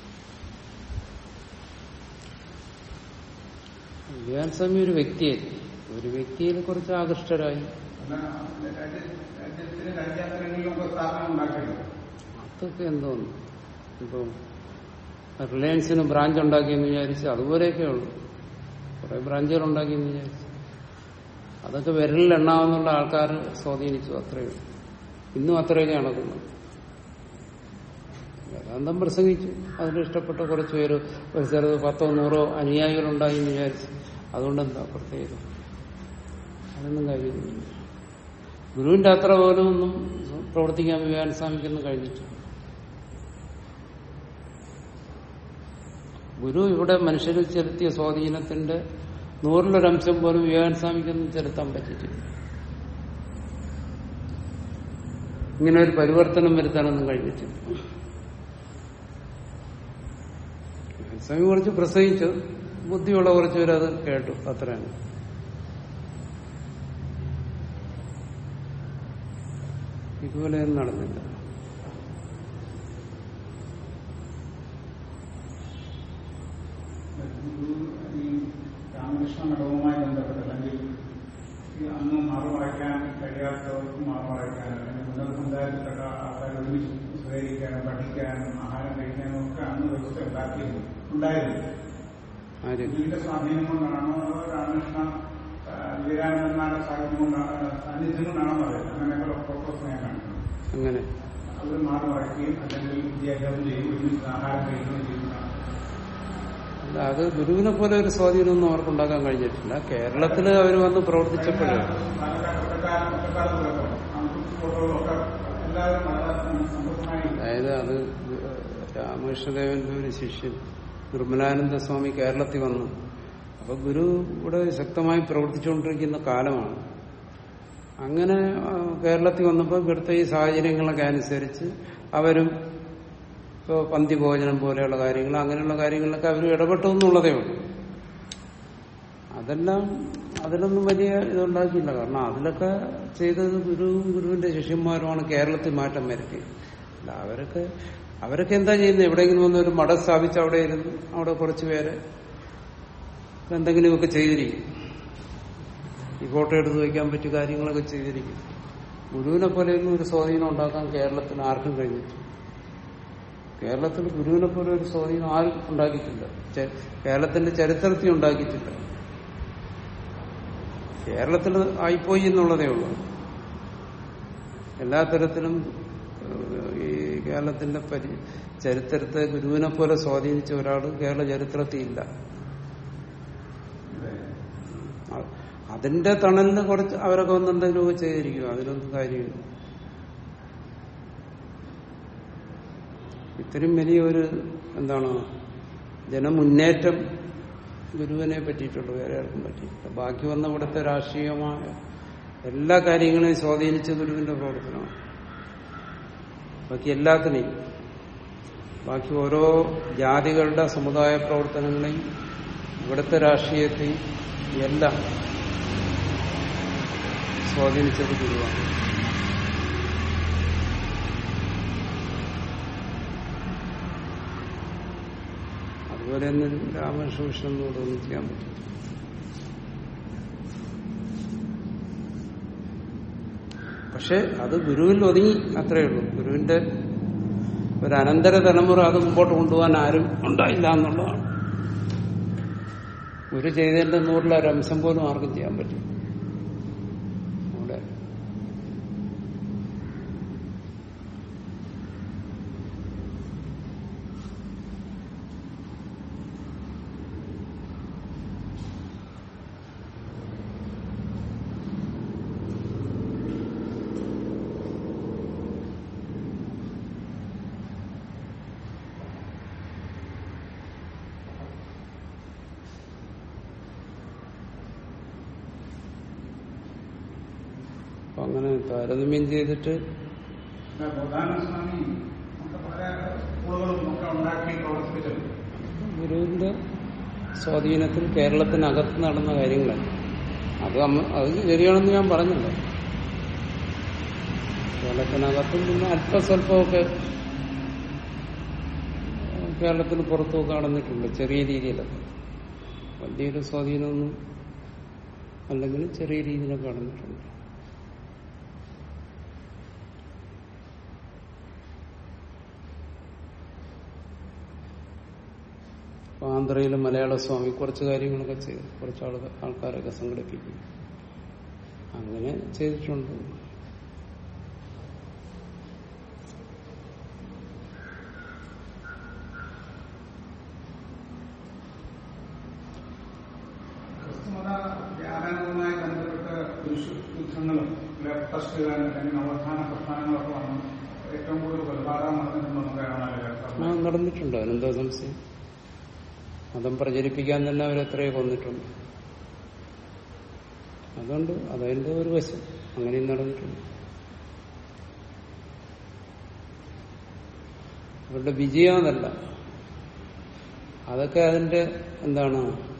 വിവേകാനന്ദസ്വാമി ഒരു വ്യക്തിയായിരുന്നു ഒരു വ്യക്തിയിൽ കുറച്ച് ആകൃഷ്ടരായി എന്നാൽ രാജ്യ- രാജ്യത്തിന് രാജ്യാന്തരങ്ങളിലൊക്കെ സ്ഥാപനം ഉണ്ടാക്കിയത് അതൊക്കെ എന്തോന്നു ഇപ്പൊ റിലയൻസിന് ബ്രാഞ്ച് ഉണ്ടാക്കിയെന്ന് വിചാരിച്ച് അതുപോലെയൊക്കെ ഉള്ളു കുറെ ബ്രാഞ്ചുകൾ ഉണ്ടാക്കിയെന്ന് വിചാരിച്ചു അതൊക്കെ വിരലിൽ എണ്ണാവുന്നുള്ള ആൾക്കാർ സ്വാധീനിച്ചു അത്രയേ ഉള്ളൂ ഇന്നും അത്രയൊക്കെ നടക്കുന്നു വേദാന്തം പ്രസംഗിച്ചു അതിലിഷ്ടപ്പെട്ട കുറച്ച് പേര് ഒരു സ്ഥലത്ത് പത്തോ നൂറോ അനുയായികളുണ്ടായി എന്ന് വിചാരിച്ചു അതുകൊണ്ടെന്താ പ്രത്യേകത അതൊന്നും കാര്യമൊന്നുമില്ല ഗുരുവിന്റെ അത്ര പോലും ഒന്നും പ്രവർത്തിക്കാൻ വിവേകാനന്ദ സ്വാമിക്കൊന്നും കഴിഞ്ഞിട്ടില്ല ഗുരു ഇവിടെ മനുഷ്യരിൽ ചെലുത്തിയ സ്വാധീനത്തിന്റെ നൂറിലൊരംശം പോലും വിവേകാനന്ദ സ്വാമിക്കൊന്നും ചെലുത്താൻ പറ്റിയിട്ടില്ല ഇങ്ങനെ ഒരു പരിവർത്തനം വരുത്താനൊന്നും കഴിഞ്ഞിട്ടില്ല സ്വാമി കുറച്ച് പ്രസംഗിച്ചു ബുദ്ധിയുള്ള കുറച്ച് പേരത് കേട്ടു അത്രയാണ് ഇതുപോലെയൊന്നും നടന്നില്ല ഈ രാമകൃഷ്ണ മഠവുമായി ബന്ധപ്പെട്ട് അല്ലെങ്കിൽ ഈ അന്ന് മറുമറയ്ക്കാൻ കഴിയാത്തവർക്ക് മറുമറയ്ക്കാൻ അല്ലെങ്കിൽ ഉന്നത സമുദായത്തിൽപ്പെട്ട ആൾക്കാർ ഒരുമിച്ച് സ്വീകരിക്കാനും പഠിക്കാനും ആഹാരം കഴിക്കാനും ഒക്കെ അന്ന് വ്യവസ്ഥ ഉണ്ടാക്കിയിരുന്നു ഉണ്ടായിരുന്നു ആര് ഇതിന്റെ സ്വാധീനം കൊണ്ടാണോ അതോ രാമകൃഷ്ണ ആ, വിവേകാനന്ദന്മാരുടെ സാന്നിധ്യം കൊണ്ടാണ് സാന്നിധ്യം കൊണ്ടാണോ പറയുന്നത് അങ്ങനെയൊക്കെ ഫോട്ടോസ് ഞാൻ കണ്ടിട്ടുണ്ട് അങ്ങനെ അവർ മാറി മറയ്ക്കുകയും അല്ലെങ്കിൽ വിദ്യാഭ്യാസം ചെയ്യുകയും ഒരുമിച്ച് ആഹാരം കഴിക്കുകയും ചെയ്യുന്നതാണ് അല്ല അത് ഗുരുവിനെ പോലെ ഒരു സ്വാധീനമൊന്നും അവർക്കുണ്ടാക്കാൻ കഴിഞ്ഞിട്ടില്ല കേരളത്തിൽ അവർ വന്ന് പ്രവർത്തിച്ചപ്പോഴേ അതായത് അത് രാമകൃഷ്ണദേവന്റെ ഒരു ശിഷ്യൻ നിർമ്മലാനന്ദ സ്വാമി കേരളത്തിൽ വന്നു അപ്പൊ ഗുരു ഇവിടെ ശക്തമായി പ്രവർത്തിച്ചുകൊണ്ടിരിക്കുന്ന കാലമാണ് അങ്ങനെ ആ, കേരളത്തിൽ വന്നപ്പോൾ ഇവിടുത്തെ ഈ സാഹചര്യങ്ങളൊക്കെ അനുസരിച്ച് അവരും ഇപ്പോൾ പന്തി ഭോജനം പോലെയുള്ള കാര്യങ്ങൾ അങ്ങനെയുള്ള കാര്യങ്ങളിലൊക്കെ അവർ ഇടപെട്ടു എന്നുള്ളതേ ഉള്ളൂ അതെല്ലാം അതിലൊന്നും വലിയ ഇതുണ്ടാക്കിയില്ല കാരണം അതിലൊക്കെ ചെയ്തത് ഗുരുവും ഗുരുവിന്റെ ശിഷ്യന്മാരുമാണ് കേരളത്തിൽ മാറ്റം വരുത്തിയത് അല്ല അവരൊക്കെ അവരൊക്കെ എന്താ ചെയ്യുന്നത് എവിടെയെങ്കിലും വന്ന് ഒരു മഠം സ്ഥാപിച്ച് അവിടെ ഇരുന്ന് അവിടെ കുറച്ച് പേര് എന്തെങ്കിലുമൊക്കെ ചെയ്തിരിക്കും ഈ ഫോട്ടോ എടുത്ത് വയ്ക്കാൻ പറ്റിയ കാര്യങ്ങളൊക്കെ ചെയ്തിരിക്കും ഗുരുവിനെ പോലെയൊന്നും ഒരു സ്വാധീനം ഉണ്ടാക്കാൻ കേരളത്തിൽ ആർക്കും കഴിഞ്ഞിട്ടില്ല കേരളത്തിൽ ഗുരുവിനെ പോലെ ഒരു സ്വാധീനം ആരും ഉണ്ടാക്കിയിട്ടില്ല ചെ- കേരളത്തിന്റെ ചരിത്രത്തിൽ ഉണ്ടാക്കിയിട്ടില്ല കേരളത്തിൽ ആയിപ്പോയി എന്നുള്ളതേ ഉള്ളൂ എല്ലാ തരത്തിലും ഏഹ്, ഈ കേരളത്തിന്റെ പരി ചരിത്രത്തെ ഗുരുവിനെ പോലെ സ്വാധീനിച്ച ഒരാൾ കേരള ചരിത്രത്തിൽ ഇല്ല അ- അതിന്റെ തണലിന് കുറച്ച് അവരൊക്കെ ഒന്ന് എന്തെങ്കിലുമൊക്കെ ചെയ്തിരിക്കും അതിനൊന്നും കാര്യമില്ല ഇത്രയും വലിയൊരു എന്താണ് ജനമുന്നേറ്റം ഗുരുവിനെ പറ്റിയിട്ടുള്ളൂ വേറെ ആർക്കും പറ്റിയിട്ടില്ല ബാക്കി വന്ന ഇവിടുത്തെ രാഷ്ട്രീയമായ എല്ലാ കാര്യങ്ങളെയും സ്വാധീനിച്ച ഗുരുവിന്റെ പ്രവർത്തനമാണ് ബാക്കി എല്ലാത്തിനെയും ബാക്കി ഓരോ ജാതികളുടെ സമുദായ പ്രവർത്തനങ്ങളെയും ഇവിടുത്തെ രാഷ്ട്രീയത്തെയും എല്ലാം സ്വാധീനിച്ചത് ഗുരുവാണ് അതുപോലെ തന്നെ രാമകൃഷ്ണനോട് ഒന്നും ചെയ്യാൻ പറ്റും പക്ഷെ അത് ഗുരുവിൽ ഒതുങ്ങി അത്രയേ ഉള്ളൂ ഗുരുവിന്റെ ഒരു അനന്തര തലമുറ അത് മുമ്പോട്ട് കൊണ്ടുപോകാൻ ആരും ഉണ്ടായില്ല എന്നുള്ളതാണ് ഗുരു ചെയ്തതിന്റെ നൂറിലൊരു അംശം പോലും ആർക്കും ചെയ്യാൻ പറ്റും അവിടെ അപ്പൊ അങ്ങനെ താരതമ്യം ചെയ്തിട്ട് പിന്നെ ബോധാനന്ദ സ്വാമി ഒക്കെ പല സ്കൂളുകളും ഒക്കെ ഉണ്ടാക്കി പ്രവർത്തിപ്പിച്ചിട്ടുണ്ട് ഗുരുവിന്റെ സ്വാധീനത്തിൽ കേരളത്തിനകത്ത് നടന്ന കാര്യങ്ങളല്ല അത് അമ്മ- അത് ശരിയാണെന്ന് ഞാൻ പറഞ്ഞില്ല കേരളത്തിനകത്തും പിന്നെ അല്പസ്വല്പമൊക്കെ ഏഹ്, കേരളത്തിന് പുറത്തുമൊക്കെ നടന്നിട്ടുണ്ട് ചെറിയ രീതിയിലൊക്കെ വലിയൊരു സ്വാധീനമൊന്നും അല്ലെങ്കിൽ ചെറിയ രീതിയിലൊക്കെ നടന്നിട്ടുണ്ട് അപ്പൊ ആന്ധ്രയിലെ മലയാള സ്വാമി കുറച്ച് കാര്യങ്ങളൊക്കെ ചെയ്തു കുറച്ച് ആളുകൾ ആൾക്കാരൊക്കെ സംഘടിപ്പിക്കും അങ്ങനെ ചെയ്തിട്ടുണ്ട് ക്രിസ്തുമത വ്യാപനവുമായി ബന്ധപ്പെട്ട് പുരുഷ യുദ്ധങ്ങളും ലെഫ്റ്റസ്റ്റുകാരും അല്ലെങ്കിൽ നവോത്ഥാന പ്രസ്ഥാനങ്ങളൊക്കെ വന്നു ഏറ്റവും കൂടുതൽ കൊലപാതകം നടന്നിട്ടുണ്ടെന്ന് ആ കാണാൻ നടന്നിട്ടുണ്ട് അതിനെന്താ സംശയം മതം പ്രചരിപ്പിക്കാൻ തന്നെ അവരെത്രയോ കൊന്നിട്ടുണ്ട് അതുകൊണ്ട് അതതിന്റെ ഒരു വശം അങ്ങനെയും നടന്നിട്ടുണ്ട് അവരുടെ വിജയം അതല്ല അതൊക്കെ അതിന്റെ എന്താണ്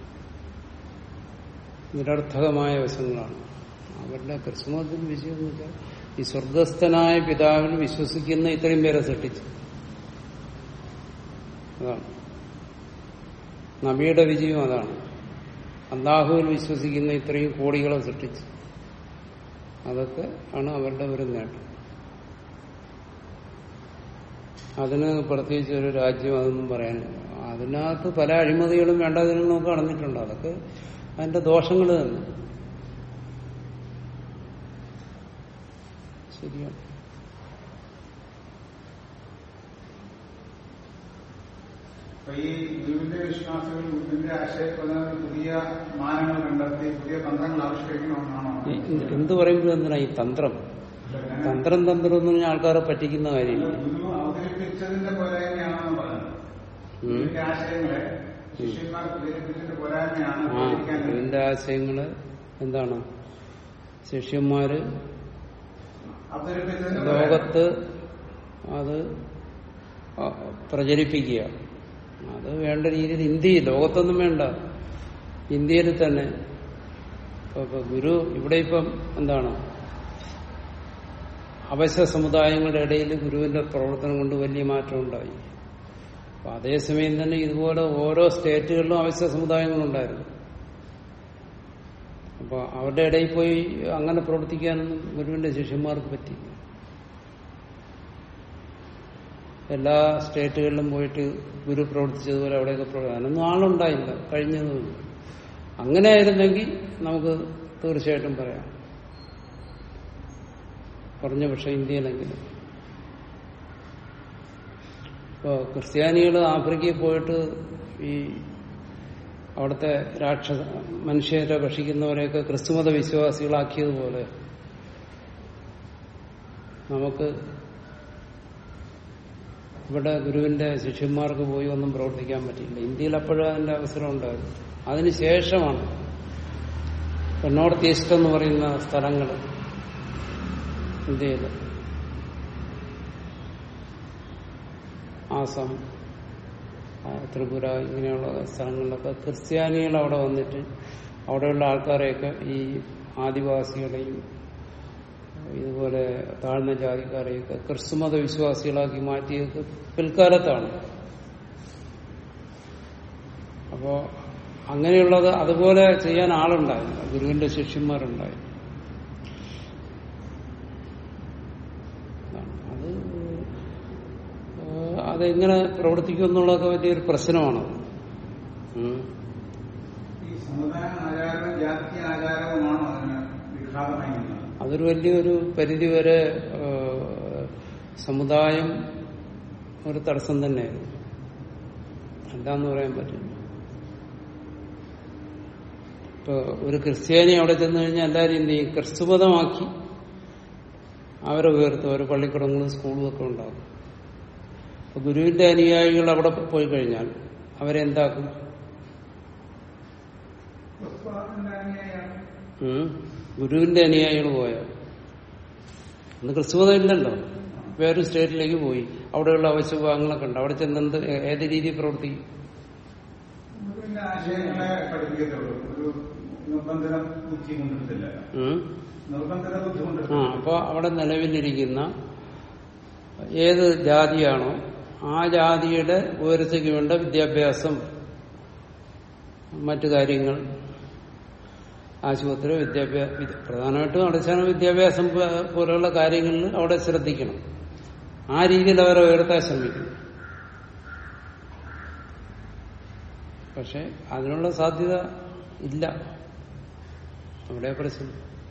നിരർത്ഥകമായ വശങ്ങളാണ് അവരുടെ ക്രിസ്തുമതത്തിൽ വിജയം എന്ന് വെച്ചാൽ ഈ സ്വർഗസ്ഥനായ പിതാവിൽ വിശ്വസിക്കുന്ന ഇത്രയും പേരെ സൃഷ്ടിച്ചു അതാണ് നബിയുടെ വിജയം അതാണ് അള്ളാഹുവിൽ വിശ്വസിക്കുന്ന ഇത്രയും കോടികളെ സൃഷ്ടിച്ചു അതൊക്കെ ആണ് അവരുടെ ഒരു നേട്ടം അതിന് പ്രത്യേകിച്ച് ഒരു രാജ്യം അതൊന്നും പറയാനില്ല അതിനകത്ത് പല അഴിമതികളും വേണ്ടാതികളും ഒക്കെ നടന്നിട്ടുണ്ട് അതൊക്കെ അതിന്റെ ദോഷങ്ങൾ തന്നെ ശരിയാണ് അപ്പൊ ഈ ഗുരുവിന്റെ വിശ്വാസികൾ ഗുരുവിന്റെ ആശയപ്രകാരം പുതിയ മാനങ്ങൾ കണ്ടെത്തി പുതിയ തന്ത്രങ്ങൾ ആവിഷ്കരിക്കണമെന്നാണോ ഈ എന്ത് പറയുമ്പോഴും എന്തിനാ ഈ തന്ത്രം തന്ത്രം തന്ത്രം എന്ന് പറഞ്ഞാൽ ആൾക്കാരെ പറ്റിക്കുന്ന കാര്യമില്ല ഗുരു അവതരിപ്പിച്ചതിന്റെ പോരായ്മയാണെന്ന് പറഞ്ഞത് ഉം. ഗുരുവിന്റെ ആശയങ്ങളെ ശിഷ്യന്മാർ പ്രചരിപ്പിച്ചതിന്റെ പോരായ്മയാണ് ആ പ്രചരിക്കാൻ ഇതിന്റെ ആശയങ്ങള് എന്താണ് ശിഷ്യന്മാര് അവതരിപ്പിച്ചതിന്റെ പോരായ്മ. ലോകത്ത് അത് ആ, പ്രചരിപ്പിക്കുക അത് വേണ്ട രീതിയിൽ ഇന്ത്യയിൽ ലോകത്തൊന്നും വേണ്ട ഇന്ത്യയിൽ തന്നെ ഇപ്പൊ ഇപ്പൊ ഗുരു ഇവിടെ ഇപ്പം എന്താണ് അവശ്യ സമുദായങ്ങളുടെ ഇടയിൽ ഗുരുവിന്റെ പ്രവർത്തനം കൊണ്ട് വലിയ മാറ്റം ഉണ്ടായി അപ്പൊ അതേസമയം തന്നെ ഇതുപോലെ ഓരോ സ്റ്റേറ്റുകളിലും അവശ്യ സമുദായങ്ങളുണ്ടായിരുന്നു അപ്പൊ അവരുടെ ഇടയിൽ പോയി അങ്ങനെ പ്രവർത്തിക്കാനൊന്നും ഗുരുവിന്റെ ശിഷ്യന്മാർക്ക് പറ്റില്ല എല്ലാ സ്റ്റേറ്റുകളിലും പോയിട്ട് ഗുരു പ്രവർത്തിച്ചതുപോലെ അവിടെയൊക്കെ പ്രവർത്തിക്കും അതിനൊന്നും ആളുണ്ടായില്ല കഴിഞ്ഞതുമില്ല അങ്ങനെ ആയിരുന്നെങ്കിൽ നമുക്ക് തീർച്ചയായിട്ടും പറയാം കുറഞ്ഞ പക്ഷെ ഇന്ത്യയിലെങ്കിലും ഇപ്പോ ക്രിസ്ത്യാനികൾ ആഫ്രിക്കയിൽ പോയിട്ട് ഈ അവിടുത്തെ രാക്ഷസ മനുഷ്യരെ ഭക്ഷിക്കുന്നവരെയൊക്കെ ക്രിസ്തുമത വിശ്വാസികളാക്കിയതുപോലെ നമുക്ക് ഇവിടെ ഗുരുവിന്റെ ശിഷ്യന്മാർക്ക് പോയി ഒന്നും പ്രവർത്തിക്കാൻ പറ്റില്ല ഇന്ത്യയിൽ അപ്പോഴും അതിന്റെ അവസരം ഉണ്ടായിരുന്നു അതിനുശേഷമാണ് ഇപ്പൊ നോർത്ത് ഈസ്റ്റ് എന്ന് പറയുന്ന സ്ഥലങ്ങൾ ഇന്ത്യയിൽ ആസാം ആ, ത്രിപുര ഇങ്ങനെയുള്ള സ്ഥലങ്ങളിലൊക്കെ ക്രിസ്ത്യാനികൾ അവിടെ വന്നിട്ട് അവിടെയുള്ള ആൾക്കാരെയൊക്കെ ഈ ആദിവാസികളെയും ഇതുപോലെ താഴ്ന്ന ജാതിക്കാരെയൊക്കെ ക്രിസ്തുമത വിശ്വാസികളാക്കി മാറ്റിയത് പിൽക്കാലത്താണ് അപ്പോ അങ്ങനെയുള്ളത് അതുപോലെ ചെയ്യാൻ ആളുണ്ടായില്ല ഗുരുവിന്റെ ശിഷ്യന്മാരുണ്ടായി അത് ഏഹ് അതെങ്ങനെ പ്രവർത്തിക്കും എന്നുള്ളതൊക്കെ വലിയൊരു പ്രശ്നമാണ് ഉം. ഈ സമുദായ ആചാരവും ജാതി ആചാരവുമാണോ അതിന് വിഘാതമായി നിന്നത് അതൊരു വലിയൊരു പരിധിവരെ ഏഹ്, സമുദായം ഒരു തടസ്സം തന്നെയായിരുന്നു എന്താന്ന് പറയാൻ പറ്റില്ല ഇപ്പൊ ഒരു ക്രിസ്ത്യാനി അവിടെ ചെന്ന് കഴിഞ്ഞാൽ എല്ലാവരും എന്ത് ചെയ്യും ക്രിസ്തുമതമാക്കി അവരെ ഉയർത്തും ഒരു പള്ളിക്കുടങ്ങളും സ്കൂളും ഒക്കെ ഉണ്ടാകും അപ്പൊ ഗുരുവിന്റെ അനുയായികൾ അവിടെ പോയി കഴിഞ്ഞാൽ അവരെന്താക്കും ക്രിസ്തുവാദിന്റെ അനുയായിയാണ്. ഉം. ഗുരുവിന്റെ അനുയായികൾ പോയോ അന്ന് ക്രിസ്തുമതം ഇല്ലല്ലോ വേറൊരു സ്റ്റേറ്റിലേക്ക് പോയി അവിടെയുള്ള അവശ്യഭാഗങ്ങളൊക്കെ ഉണ്ട് അവിടെ ചെന്നെന്ത് ഏ- ഏത് രീതിയിൽ പ്രവർത്തിക്കും ഗുരുവിന്റെ ആശയങ്ങളെ പഠിപ്പിക്കത്തുള്ളൂ ഒരു നിർബന്ധിത ബുദ്ധി കൊണ്ടെടുത്തില്ല ഉം. നിർബന്ധിത ബുദ്ധി ആ കൊണ്ടെടുത്തില്ല അപ്പൊ അവിടെ നിലവിലിരിക്കുന്ന ഏത് ജാതിയാണോ ആ ജാതിയുടെ ഉയർച്ചയ്ക്ക് വേണ്ട വിദ്യാഭ്യാസം മറ്റു കാര്യങ്ങൾ ആശുപത്രി വിദ്യാഭ്യാസ പ്രധാനമായിട്ടും അടിസ്ഥാന വിദ്യാഭ്യാസം പോ- പോലെയുള്ള കാര്യങ്ങളിൽ അവിടെ ശ്രദ്ധിക്കണം ആ രീതിയിൽ അവരെ ഉയർത്താൻ ശ്രമിക്കണം പക്ഷെ അതിനുള്ള സാധ്യത ഇല്ല അവിടെ പ്രശ്നം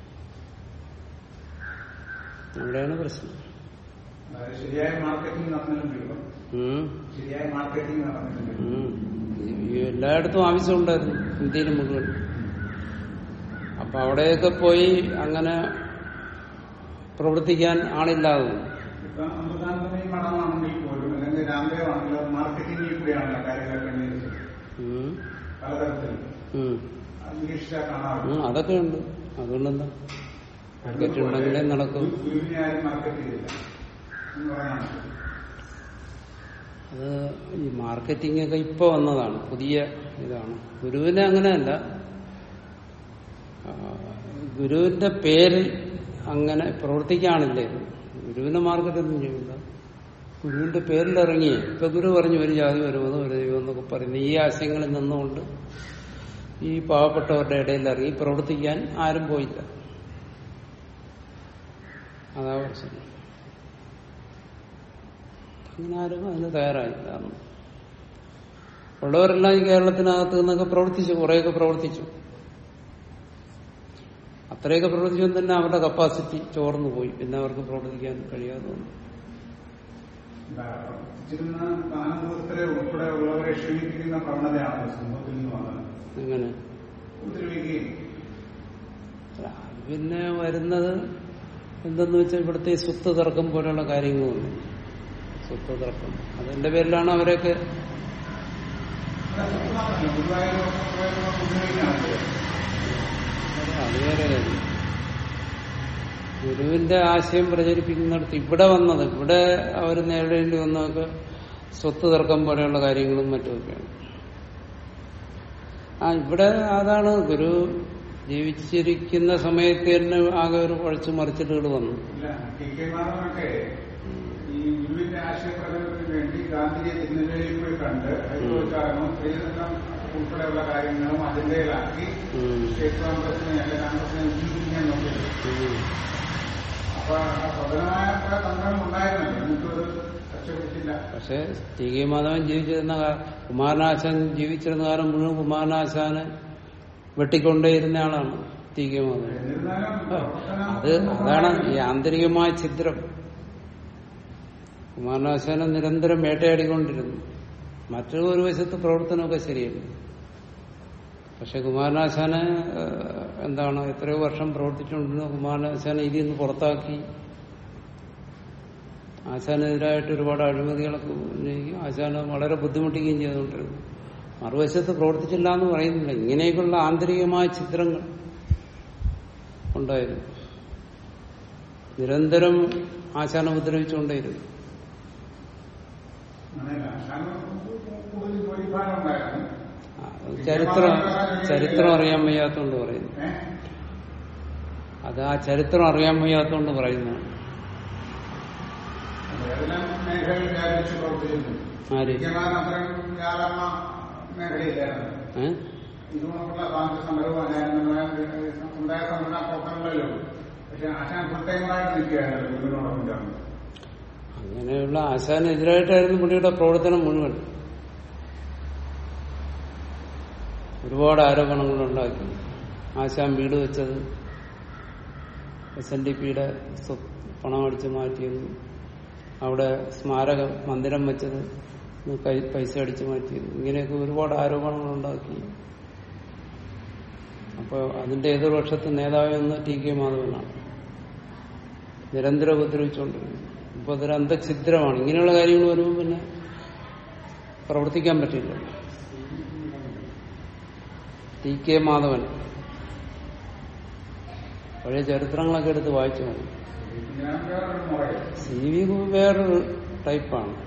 അവിടെയാണ് പ്രശ്നം അതായത് ശരിയായ മാർക്കറ്റിംഗ് നടന്നിട്ടുണ്ടല്ലോ ഉം. ശരിയായ മാർക്കറ്റിംഗ് നടന്നിട്ടുണ്ട് ഉം. ഈ എല്ലായിടത്തും ആവശ്യമുണ്ടായിരുന്നു ഇന്ത്യയിൽ മുഴുവൻ അപ്പൊ അവിടെയൊക്കെ പോയി അങ്ങനെ പ്രവർത്തിക്കാൻ ആളില്ലാതെ വന്നു. ഇപ്പൊ അമൃതാനന്ദമയി മഠമാണെങ്കിൽ പോലും അല്ലെങ്കിൽ രാമദേവ് ആണെങ്കിലും അത് മാർക്കറ്റിംഗിൽ കൂടിയാണ് കാര്യങ്ങൾ ക്രമീകരിച്ചത് ഉം. പലതരത്തിൽ ഉം. അന്വേഷിച്ചാൽ കാണാറുണ്ട് ഉം, അതൊക്കെ ഉണ്ട് അതുകൊണ്ടെന്താ മാർക്കറ്റ് ഉണ്ടെങ്കിലേ നടക്കും ഗുരുവിനെ ആരും മാർക്കറ്റ് ചെയ്തില്ല എന്ന് പറയാനാണ് അത് ഈ മാർക്കറ്റിംഗ് ഒക്കെ ഇപ്പൊ വന്നതാണ് പുതിയ ഇതാണ് ഗുരുവിനെ അങ്ങനെയല്ല ആ, ഗുരുവിന്റെ പേര് അങ്ങനെ പ്രവർത്തിക്കാണില്ലേ ഇത്. ഗുരുവിനെ മാർക്കറ്റൊന്നും ചെയ്യില്ല ഗുരുവിന്റെ പേരിൽ ഇറങ്ങിയേ ഇപ്പൊ ഗുരു പറഞ്ഞു ഒരു ജാതി വരുമെന്ന് ഒരു ദൈവം എന്നൊക്കെ പറയുന്നു ഈ ആശയങ്ങളിൽ നിന്നുകൊണ്ട് ഈ പാവപ്പെട്ടവരുടെ ഇടയിൽ ഇറങ്ങി പ്രവർത്തിക്കാൻ ആരും പോയില്ല അതാ പ്രശ്നം അങ്ങനെ ആരും അതിന് തയ്യാറായില്ല അന്ന്. ഉള്ളവരെല്ലാം ഈ കേരളത്തിനകത്ത് നിന്നൊക്കെ പ്രവർത്തിച്ചു കുറെയൊക്കെ പ്രവർത്തിച്ചു അത്രയൊക്കെ പ്രവർത്തിച്ചു തന്നെ അവരുടെ കപ്പാസിറ്റി ചോർന്നു പോയി പിന്നെ അവർക്ക് പ്രവർത്തിക്കാൻ കഴിയാതെ വന്നു പ്രവർത്തിച്ചിരുന്ന താനൂർത്തരെ ഉൾപ്പെടെ ഉള്ളവരെ ക്ഷണിപ്പിക്കുന്ന പ്രവണതയാണ് സമൂഹത്തിൽ നിന്ന് വന്നത് അങ്ങനെ ഉപദ്രവിക്കുകയും അല്ല, അത് പിന്നെ വരുന്നത് എന്തെന്ന് വെച്ചാൽ ഇവിടുത്തെ ഈ സ്വത്ത് തർക്കം പോലെയുള്ള കാര്യങ്ങളുണ്ട് സ്വത്ത് തർക്കം അതിന്റെ പേരിലാണ് അവരൊക്കെ അത് സ്വന്തമാണല്ലോ. ഗുരുവായൂർ ഉപദ്രവിക്കുകയാണ് അത് വേറെ കാര്യം ഗുരുവിന്റെ ആശയം പ്രചരിപ്പിക്കുന്നിടത്ത് ഇവിടെ വന്നത് ഇവിടെ അവർ നേരിടേണ്ടി വന്നതൊക്കെ സ്വത്ത് തർക്കം പോലെയുള്ള കാര്യങ്ങളും മറ്റുമൊക്കെയാണ് ആ ഇവിടെ അതാണ് ഗുരു ജീവിച്ചിരിക്കുന്ന സമയത്ത് തന്നെ ആകെ ഒരു കുഴച്ചു മറിച്ചിട്ടുകൾ വന്നു ഇല്ല ടി കെ മാധവനൊക്കെ ഈ ഗുരുവിന്റെ ആശയപ്രകടനത്തിന് വേണ്ടി ഗാന്ധിജിയെ തിരുനെല്ലിയിൽ പോയി കണ്ട് ഹൈദരാബാദ് സ്ത്രീകളെല്ലാം ഉൾപ്പെടെയുള്ള കാര്യങ്ങളും അജണ്ടയിലാക്കി ഉം. സ്റ്റേറ്റ് കോൺഗ്രസിനെ അല്ലെങ്കിൽ കോൺഗ്രസിനെ വിജയിപ്പിക്കാൻ നോക്കിയത് ഉം. അപ്പൊ ആ പ്രബലമായ കുറെ തന്ത്രങ്ങൾ ഉണ്ടായിരുന്നല്ലോ എന്നിട്ടത് രക്ഷപ്പെട്ടില്ല പക്ഷെ ടി കെ മാധവൻ ജീവിച്ചിരുന്ന കാ- കുമാരനാശാൻ ജീവിച്ചിരുന്ന കാലം മുഴുവൻ കുമാരനാശാന് വെട്ടിക്കൊണ്ടേയിരുന്ന ആളാണ് ടി കെ മാധവൻ എന്നിരുന്നാലും പ്രവർത്തനം അത് അതാണ് ഈ ആന്തരികമായ ഛിദ്രം കുമാരനാശാനെ നിരന്തരം വേട്ടയാടിക്കൊണ്ടിരുന്നു മറ്റൊരു ഒരു വശത്ത് പ്രവർത്തനമൊക്കെ ശരിയല്ല പക്ഷെ കുമാരനാശാനെ ഏഹ്, എന്താണ് എത്രയോ വർഷം പ്രവർത്തിച്ചുകൊണ്ടിരുന്ന കുമാരനാശാനെ ഇതിൽ നിന്ന് പുറത്താക്കി ആശാനെതിരായിട്ട് ഒരുപാട് അഴിമതികളൊക്കെ ഉന്നയിക്കുകയും ആശാനെ വളരെ ബുദ്ധിമുട്ടിക്കുകയും ചെയ്തുകൊണ്ടിരുന്നു മറുവശത്ത് പ്രവർത്തിച്ചില്ല എന്ന് പറയുന്നില്ല ഇങ്ങനെയൊക്കെയുള്ള ആന്തരികമായ ചിത്രങ്ങൾ ഉണ്ടായിരുന്നു നിരന്തരം ആശാനം ഉപദ്രവിച്ചുകൊണ്ടേയിരുന്നു അങ്ങനെയല്ല ആശാന് കൂടുതൽ ജോലിഭാരം ഉണ്ടായിരുന്നു അത് ചരിത്രം ചരിത്രം അറിയാൻ വയ്യാത്തോണ്ട് പറയുന്നു ഏഹ് അത് ആ ചരിത്രം അറിയാൻ വയ്യാത്തോണ്ട് പറയുന്നു ഏതെല്ലാം മേഖലയിൽ വ്യാപിച്ച് പ്രവർത്തിച്ചിരുന്നു ആര് മിക്കവാറും അത്രയും വ്യാകരണ മേഖലയില്ലായിരുന്നു ഏ? ഇതുകൊണ്ടുള്ള സ്വാതന്ത്ര്യ സമരവും അല്ലാതെ സമുദായ സംഘടനാ പ്രവർത്തനങ്ങളിലും പക്ഷെ ആശാൻ ഫുൾ ടൈമറായിട്ട് നിൽക്കുകയായിരുന്നു ഗുരുവിനോടൊപ്പം ചേർന്ന് അങ്ങനെയുള്ള ആശാനെതിരായിട്ടായിരുന്നു പുള്ളിയുടെ പ്രവർത്തനം മുഴുവൻ ഒരുപാട് ആരോപണങ്ങൾ ഉണ്ടാക്കി ആശാൻ വീട് വെച്ചത് എസ് എൻ ഡി പിയുടെ പണം അടിച്ചു മാറ്റിയെന്നും അവിടെ സ്മാരക മന്ദിരം വെച്ചത് കൈ- പൈസ അടിച്ചു മാറ്റിയെന്നും ഇങ്ങനെയൊക്കെ ഒരുപാട് ആരോപണങ്ങൾ ഉണ്ടാക്കി അപ്പോൾ അതിന്റെ എതിർപക്ഷത്ത് നേതാവെന്ന് ടി കെ മാധവനാണ് നിരന്തരം ഉപദ്രവിച്ചുകൊണ്ടിരുന്നു അപ്പൊ അതൊരു അന്തഛിദ്രമാണ് ഇങ്ങനെയുള്ള കാര്യങ്ങൾ വരുമ്പോൾ പിന്നെ പ്രവർത്തിക്കാൻ പറ്റില്ല ടി കെ മാധവൻ പഴയ ചരിത്രങ്ങളൊക്കെ എടുത്ത് വായിച്ചു നോക്കും ഞാൻ വേറൊരു മുറയിൽ സി വി വേറൊരു ടൈപ്പാണ്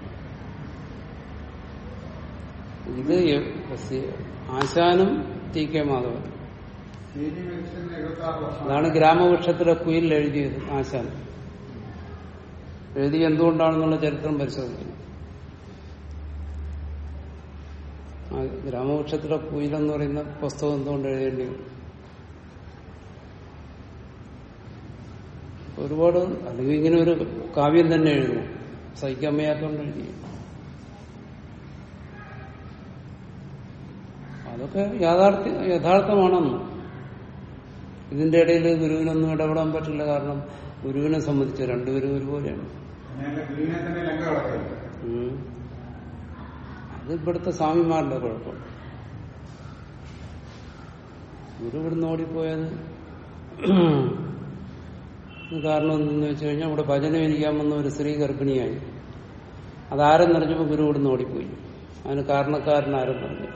ഇത് സി- ആശാനും T K Madhavan C G medicine എഴുപത്തി ആറ് വർഷം അതാണ് ഗ്രാമവൃക്ഷത്തിലെ കുയിൽ എഴുതിയത് ആശാൻ എഴുതി എന്തുകൊണ്ടാണെന്നുള്ള ചരിത്രം പരിശോധിക്കുന്നു ആ ഗ്രാമവൃക്ഷത്തിലെ കുയിലെന്ന് പറയുന്ന പുസ്തകം എന്തുകൊണ്ട് എഴുതേണ്ടി വന്നു? ഒരുപാട് അല്ലെങ്കിൽ ഇങ്ങനെ ഒരു കാവ്യം തന്നെ എഴുതുന്നു സഹിക്കാൻ വയ്യാത്തോണ്ട് എഴുതി അതൊക്കെ യാഥാർത്ഥ്യ യഥാർത്ഥമാണെന്ന് ഇതിന്റെ ഇടയിൽ ഗുരുവിനൊന്നും ഇടപെടാൻ പറ്റില്ല കാരണം ഗുരുവിനെ സംബന്ധിച്ച് രണ്ടുപേരും ഒരുപോലെയാണ് ഞാൻ ഗുരുവിനെ തന്നെ ലങ്ക കളക്കില്ല ഉം. അത് ഇവിടുത്തെ സ്വാമിമാരുടെ കുഴപ്പം ഗുരു ഇവിടുന്ന് ഓടിപ്പോയത് കാരണം എന്തെന്ന് വെച്ച് കഴിഞ്ഞാൽ ഇവിടെ ഭജന ഇരിക്കാൻ വന്ന ഒരു സ്ത്രീ ഗർഭിണിയായി അതാരും നിറഞ്ഞപ്പോൾ ഗുരു ഇവിടുന്ന് ഓടിപ്പോയി അതിന് കാരണക്കാരൻ ആരും പറഞ്ഞു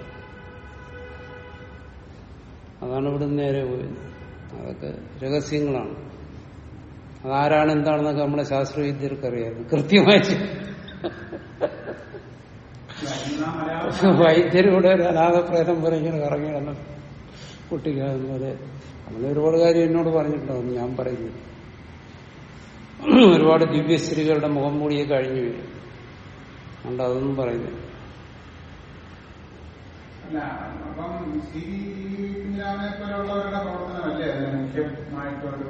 അതാണ് ഇവിടുന്ന് നേരെ പോയത് അതൊക്കെ രഹസ്യങ്ങളാണ് അതാരാണ് എന്താണെന്നൊക്കെ നമ്മുടെ ശാസ്ത്രവിദ്യർക്ക് അറിയാം കൃത്യമായി ഇന്ന് ആ മലയാളം വൈദ്യരുടെ ഒരു അനാഥപ്രേതം പോലെ ഇങ്ങനെ കറങ്ങി കിടന്നു കുട്ടിക്കാലം പോലെ അങ്ങനെ ഒരുപാട് കാര്യം എന്നോട് പറഞ്ഞിട്ടുണ്ടാവും ഞാൻ പറയുന്നു ഒരുപാട് ദിവ്യസ്ത്രീകളുടെ മുഖം മൂടിയെ കഴിഞ്ഞു വീഴും അതുകൊണ്ട് അതൊന്നും പറയുന്നില്ല അല്ല അപ്പം സി കുഞ്ഞിരാമനെ പോലുള്ളവരുടെ പ്രവർത്തനമല്ലേ അതിന് മുഖ്യമായിട്ടൊരു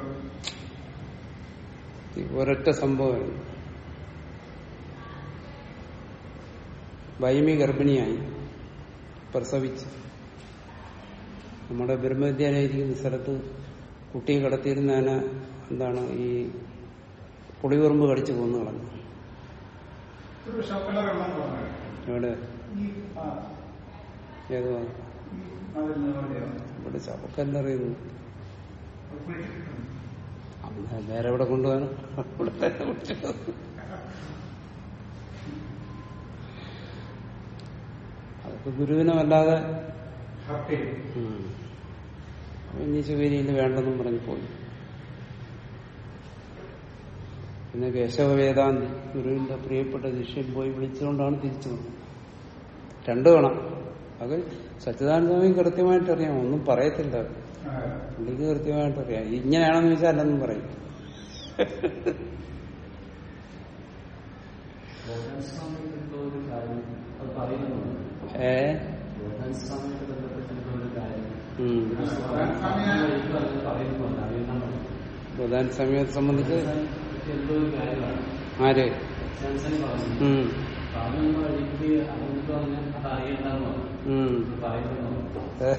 ഈ ഒരൊറ്റ സംഭവമായിരുന്നു വൈമി ഗർഭിണിയായി പ്രസവിച്ച് നമ്മുടെ ബ്രഹ്മവിദ്യാലയിരിക്കുന്ന സ്ഥലത്ത് കുട്ടിയെ കടത്തിയിരുന്നതിന് എന്താണ് ഈ പുളിയുറുമ്പ് കടിച്ചു കൊന്നു കളഞ്ഞു ഒരു ശക്കലറെണ്ണം പറഞ്ഞു ഇവിടെ ഈ ആ, ഏതോ ഈ മതിലിന് വേണ്ടിയാണ് ഇവിടെ ചവക്കല്ലറിയുന്നു വേറെ എവിടെ കൊണ്ടുപോകാൻ ഇവിടെ തന്നെ പിടിച്ചു. അതൊക്കെ ഗുരുവിനെ വല്ലാതെ ഹർട്ട് ചെയ്തു ഉം. ഇനി ശിവേരിയിൽ വേണ്ടെന്നും പറഞ്ഞു പോയി പിന്നെ കേശവ വേദാന്തി ഗുരുവിന്റെ പ്രിയപ്പെട്ട ശിഷ്യൻ പോയി വിളിച്ചുകൊണ്ടാണ് തിരിച്ചു വന്നത് രണ്ടു വേണം അത് സച്ചിദാനന്ദ സ്വാമി കൃത്യമായിട്ട് അറിയാം ഒന്നും പറയത്തില്ല ആ, പുള്ളിക്ക് കൃത്യമായിട്ട് അറിയാം ഇങ്ങനെയാണെന്ന് ചോദിച്ചാൽ അല്ലെന്നും പറയും സ്വാമി എന്തോ ഒരു കാര്യം അത് പറയുന്നുണ്ട് ഏ വേദാന്തസ്വാമിയായിട്ട് ബന്ധപ്പെട്ടിട്ടുള്ള ഒരു കാര്യം ഉം. പറയുന്നുണ്ട് അറിയുന്നുണ്ട് പ്രധാന സമയത്തെ സംബന്ധിച്ച് എന്തോ ഒരു കാര്യമാണ് ആര് ശാസന പറഞ്ഞു ഉം. പറയുന്ന വഴിക്ക് അതുകൊണ്ട് പറഞ്ഞാൽ അത് അറിയണ്ടെന്ന് പറഞ്ഞു ഉം. ഇത് പറയുന്നു ഏ?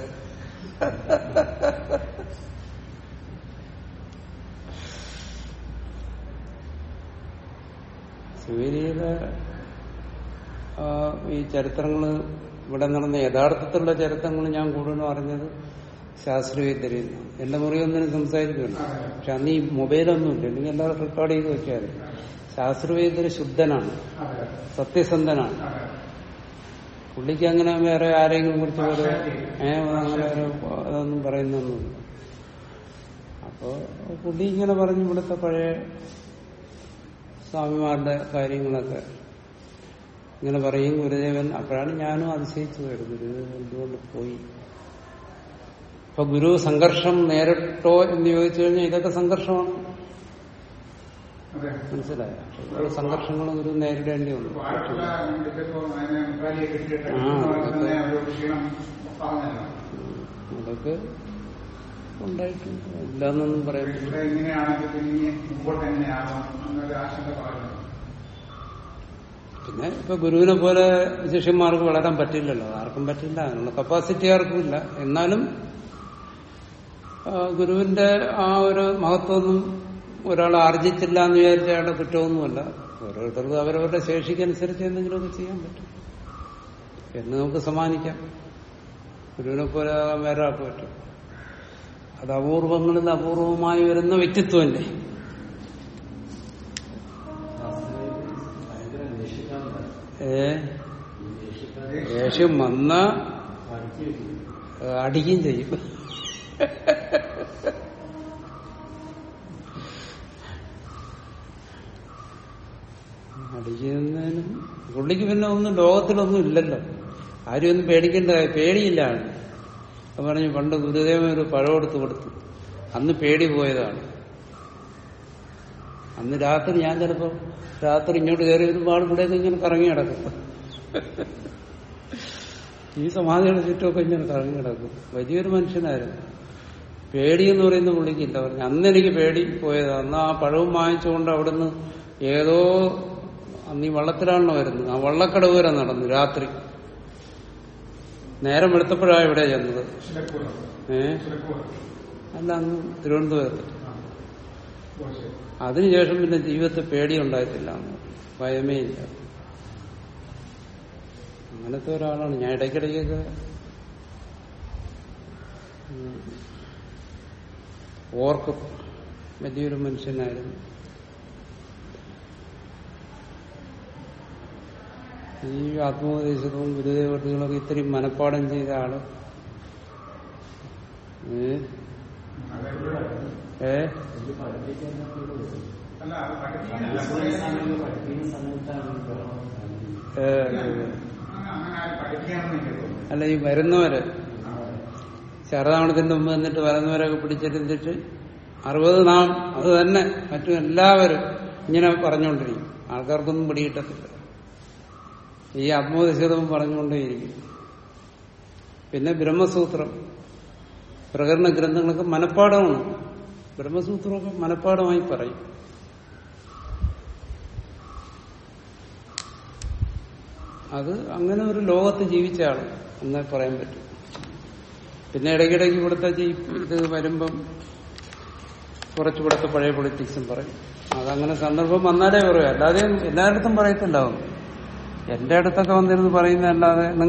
ശിവരിയിലെ ആ, ഈ ചരിത്രങ്ങള് ഇവിടെ നടന്ന യഥാർത്ഥത്തിലുള്ള ചരിത്രങ്ങൾ ഞാൻ കൂടുതലും അറിഞ്ഞത് ശാസ്ത്രീയത്തിൽ എന്റെ മുറിയൊന്നിനും സംസാരിക്കുമല്ലോ പക്ഷെ അന്ന് ഈ മൊബൈലൊന്നുമില്ല അല്ലെങ്കിൽ എല്ലാവരും റെക്കോർഡ് ചെയ്ത് വെച്ചാൽ ശാസ്ത്രീയത്തിൽ ശുദ്ധനാണ് അതെ സത്യസന്ധനാണ് അതെ പുള്ളിക്ക് അങ്ങനെ വേറെ ആരെങ്കിലും കുറിച്ച് ഒരു ഏ അങ്ങനെ ഒരു അതൊന്നും പറയുന്നൊന്നുമില്ല അപ്പോ പുള്ളി ഇങ്ങനെ പറഞ്ഞു ഇവിടുത്തെ പഴയ സ്വാമിമാരുടെ കാര്യങ്ങളൊക്കെ ഇങ്ങനെ പറയും ഗുരുദേവൻ അപ്പോഴാണ് ഞാനും അതിശയിച്ചു പോയത് ഗുരുദേവൻ എന്തുകൊണ്ട് പോയി ഇപ്പൊ ഗുരു സംഘർഷം നേരിട്ടോ എന്ന് ചോദിച്ചു കഴിഞ്ഞാൽ ഇതൊക്കെ സംഘർഷമാണ് അതെ മനസ്സിലായോ ഓരോ സംഘർഷങ്ങളും ഗുരു നേരിടേണ്ടി വന്നു വാഴക്കുല കണ്ടിപ്പോ അതിനെ മുക്കാലിയെ കെട്ടിയിട്ട് ആ, തന്നെ ഒരു ക്ഷീണം പറഞ്ഞല്ലോ അതൊക്കെ ഉണ്ടായിട്ടുണ്ട് ഇല്ലാന്നൊന്നും പറയാൻ പറ്റില്ല ഇവിടെ ഇങ്ങനെയാണെങ്കിൽ പിന്നെ ഇനി മുമ്പോട്ട് എങ്ങനെയാവാം എന്നൊരു ആശങ്ക പറഞ്ഞു പിന്നെ ഇപ്പൊ ഗുരുവിനെ പോലെ ശിഷ്യന്മാർക്ക് വളരാൻ പറ്റില്ലല്ലോ ആർക്കും പറ്റില്ല അതിനുള്ള കപ്പാസിറ്റി ആർക്കും ഇല്ല എന്നാലും ആ, ഗുരുവിന്റെ ആ ഒരു മഹത്വമൊന്നും ഒരാൾ ആർജിച്ചില്ല എന്ന് വിചാരിച്ച അയാളുടെ കുറ്റമൊന്നുമല്ല ഓരോരുത്തർക്കും അവരവരുടെ ശേഷിക്കനുസരിച്ച് എന്തെങ്കിലുമൊക്കെ ചെയ്യാൻ പറ്റും എന്ന് നമുക്ക് സമ്മാനിക്കാം ഗുരുവിനെ പോലെ ആകാൻ വേറെ ആൾക്ക് പറ്റും അത് അപൂർവങ്ങളിൽ അപൂർവമായി വരുന്ന വ്യക്തിത്വമല്ലേ ഭയങ്കര ദേഷ്യക്കാരൻ ഏ ദേഷ്യക്കാരൻ ദേഷ്യം വന്ന പഠിച്ചു വെക്കും അടിക്കുകയും ചെയ്യും അടിക്കുന്നതിനും പുള്ളിക്ക് പിന്നെ ഒന്നും ലോകത്തിലൊന്നും ഇല്ലല്ലോ ആരും ഒന്നും പേടിക്കേണ്ട കാര്യം- പേടിയില്ല ആളിന്. അത് പറഞ്ഞു പണ്ട് ഗുരുദേവൻ ഒരു പഴം എടുത്ത് കൊടുത്തു അന്ന് പേടി പോയതാണ് അന്ന് രാത്രി ഞാൻ ചിലപ്പോ രാത്രി ഇങ്ങോട്ട് കയറി ഒരുപാട് ഇവിടെയൊക്കെ ഇങ്ങനെ കറങ്ങി കിടക്കും ഈ സമാധിയുടെ ചുറ്റുമൊക്കെ ഇങ്ങനെ കറങ്ങി കിടക്കും വലിയൊരു മനുഷ്യനായിരുന്നു പേടി എന്ന് പറയുന്ന പുള്ളിക്കില്ല പറഞ്ഞു അന്ന് എനിക്ക് പേടി പോയതാ അന്ന് ആ പഴവും വാങ്ങിച്ചുകൊണ്ട് അവിടുന്ന് ഏതോ അന്ന് ഈ വള്ളത്തിലാണല്ലോ വരുന്നത് ആ വള്ളക്കടവ് വരെ നടന്നു രാത്രി നേരം വെളുത്തപ്പോഴാണ് ഇവിടെ ചെന്നത് ചിലക്കൂർ ഏ ചിലക്കൂർ അല്ല അന്ന് തിരുവനന്തപുരത്ത് ആ ഓ ശരി അതിനുശേഷം പിന്നെ ജീവിതത്തിൽ പേടി ഉണ്ടായിട്ടില്ല അന്ന്. ഭയമേ ഇല്ല അങ്ങനത്തെ ഒരാളാണ് ഞാൻ ഇടയ്ക്കിടയ്ക്കൊക്കെ ഉം, ഓർക്കും വലിയൊരു മനുഷ്യനായിരുന്നു ഈ ആത്മോപദേശവും ഗുരുദേവർത്തികളൊക്കെ ഇത്രയും മനഃപ്പാടം ചെയ്ത ആള് ഏ? ഏ അല്ല അത് പഠിപ്പിക്കാനല്ല സമയത്ത് പഠിക്കുന്ന സമയത്താണ് ഈ ബഹളം ഏ, അങ്ങനെ അങ്ങനെ ആരും പഠിപ്പിക്കാനൊന്നും എനിക്ക് തോന്നുന്നു അല്ല ഈ വരുന്നവര് ശരതാവണത്തിന്റെ മുമ്പ് എന്നിട്ട് വരുന്നവരൊക്കെ പിടിച്ചിരുന്നിട്ട് അറുപത് നാം അത് തന്നെ മറ്റും എല്ലാവരും ഇങ്ങനെ പറഞ്ഞുകൊണ്ടിരിക്കും ആൾക്കാർക്കൊന്നും പിടികിട്ടത്തില്ല ഈ ആത്മോദശതവും പറഞ്ഞുകൊണ്ടേയിരിക്കും പിന്നെ ബ്രഹ്മസൂത്രം പ്രകരണ ഗ്രന്ഥങ്ങളൊക്കെ മനഃപ്പാടമാണ് ബ്രഹ്മസൂത്രമൊക്കെ മനഃപ്പാടമായി പറയും അത് അങ്ങനെ ഒരു ലോകത്ത് ജീവിച്ച ആള് എന്നേ പറയാൻ പറ്റും പിന്നെ ഇടയ്ക്കിടയ്ക്ക് ഇവിടുത്തെ ജീ- ഇത് വരുമ്പം കുറച്ച് ഇവിടുത്തെ പഴയ പൊളിറ്റിക്സും പറയും അതങ്ങനെ സന്ദർഭം വന്നാലേ പറയൂ അല്ലാതെ എല്ലായിടത്തും പറയത്തില്ല അതൊന്നും. എന്റെ അടുത്തൊക്കെ വന്നിരുന്ന് പറയുന്നതല്ലാതെ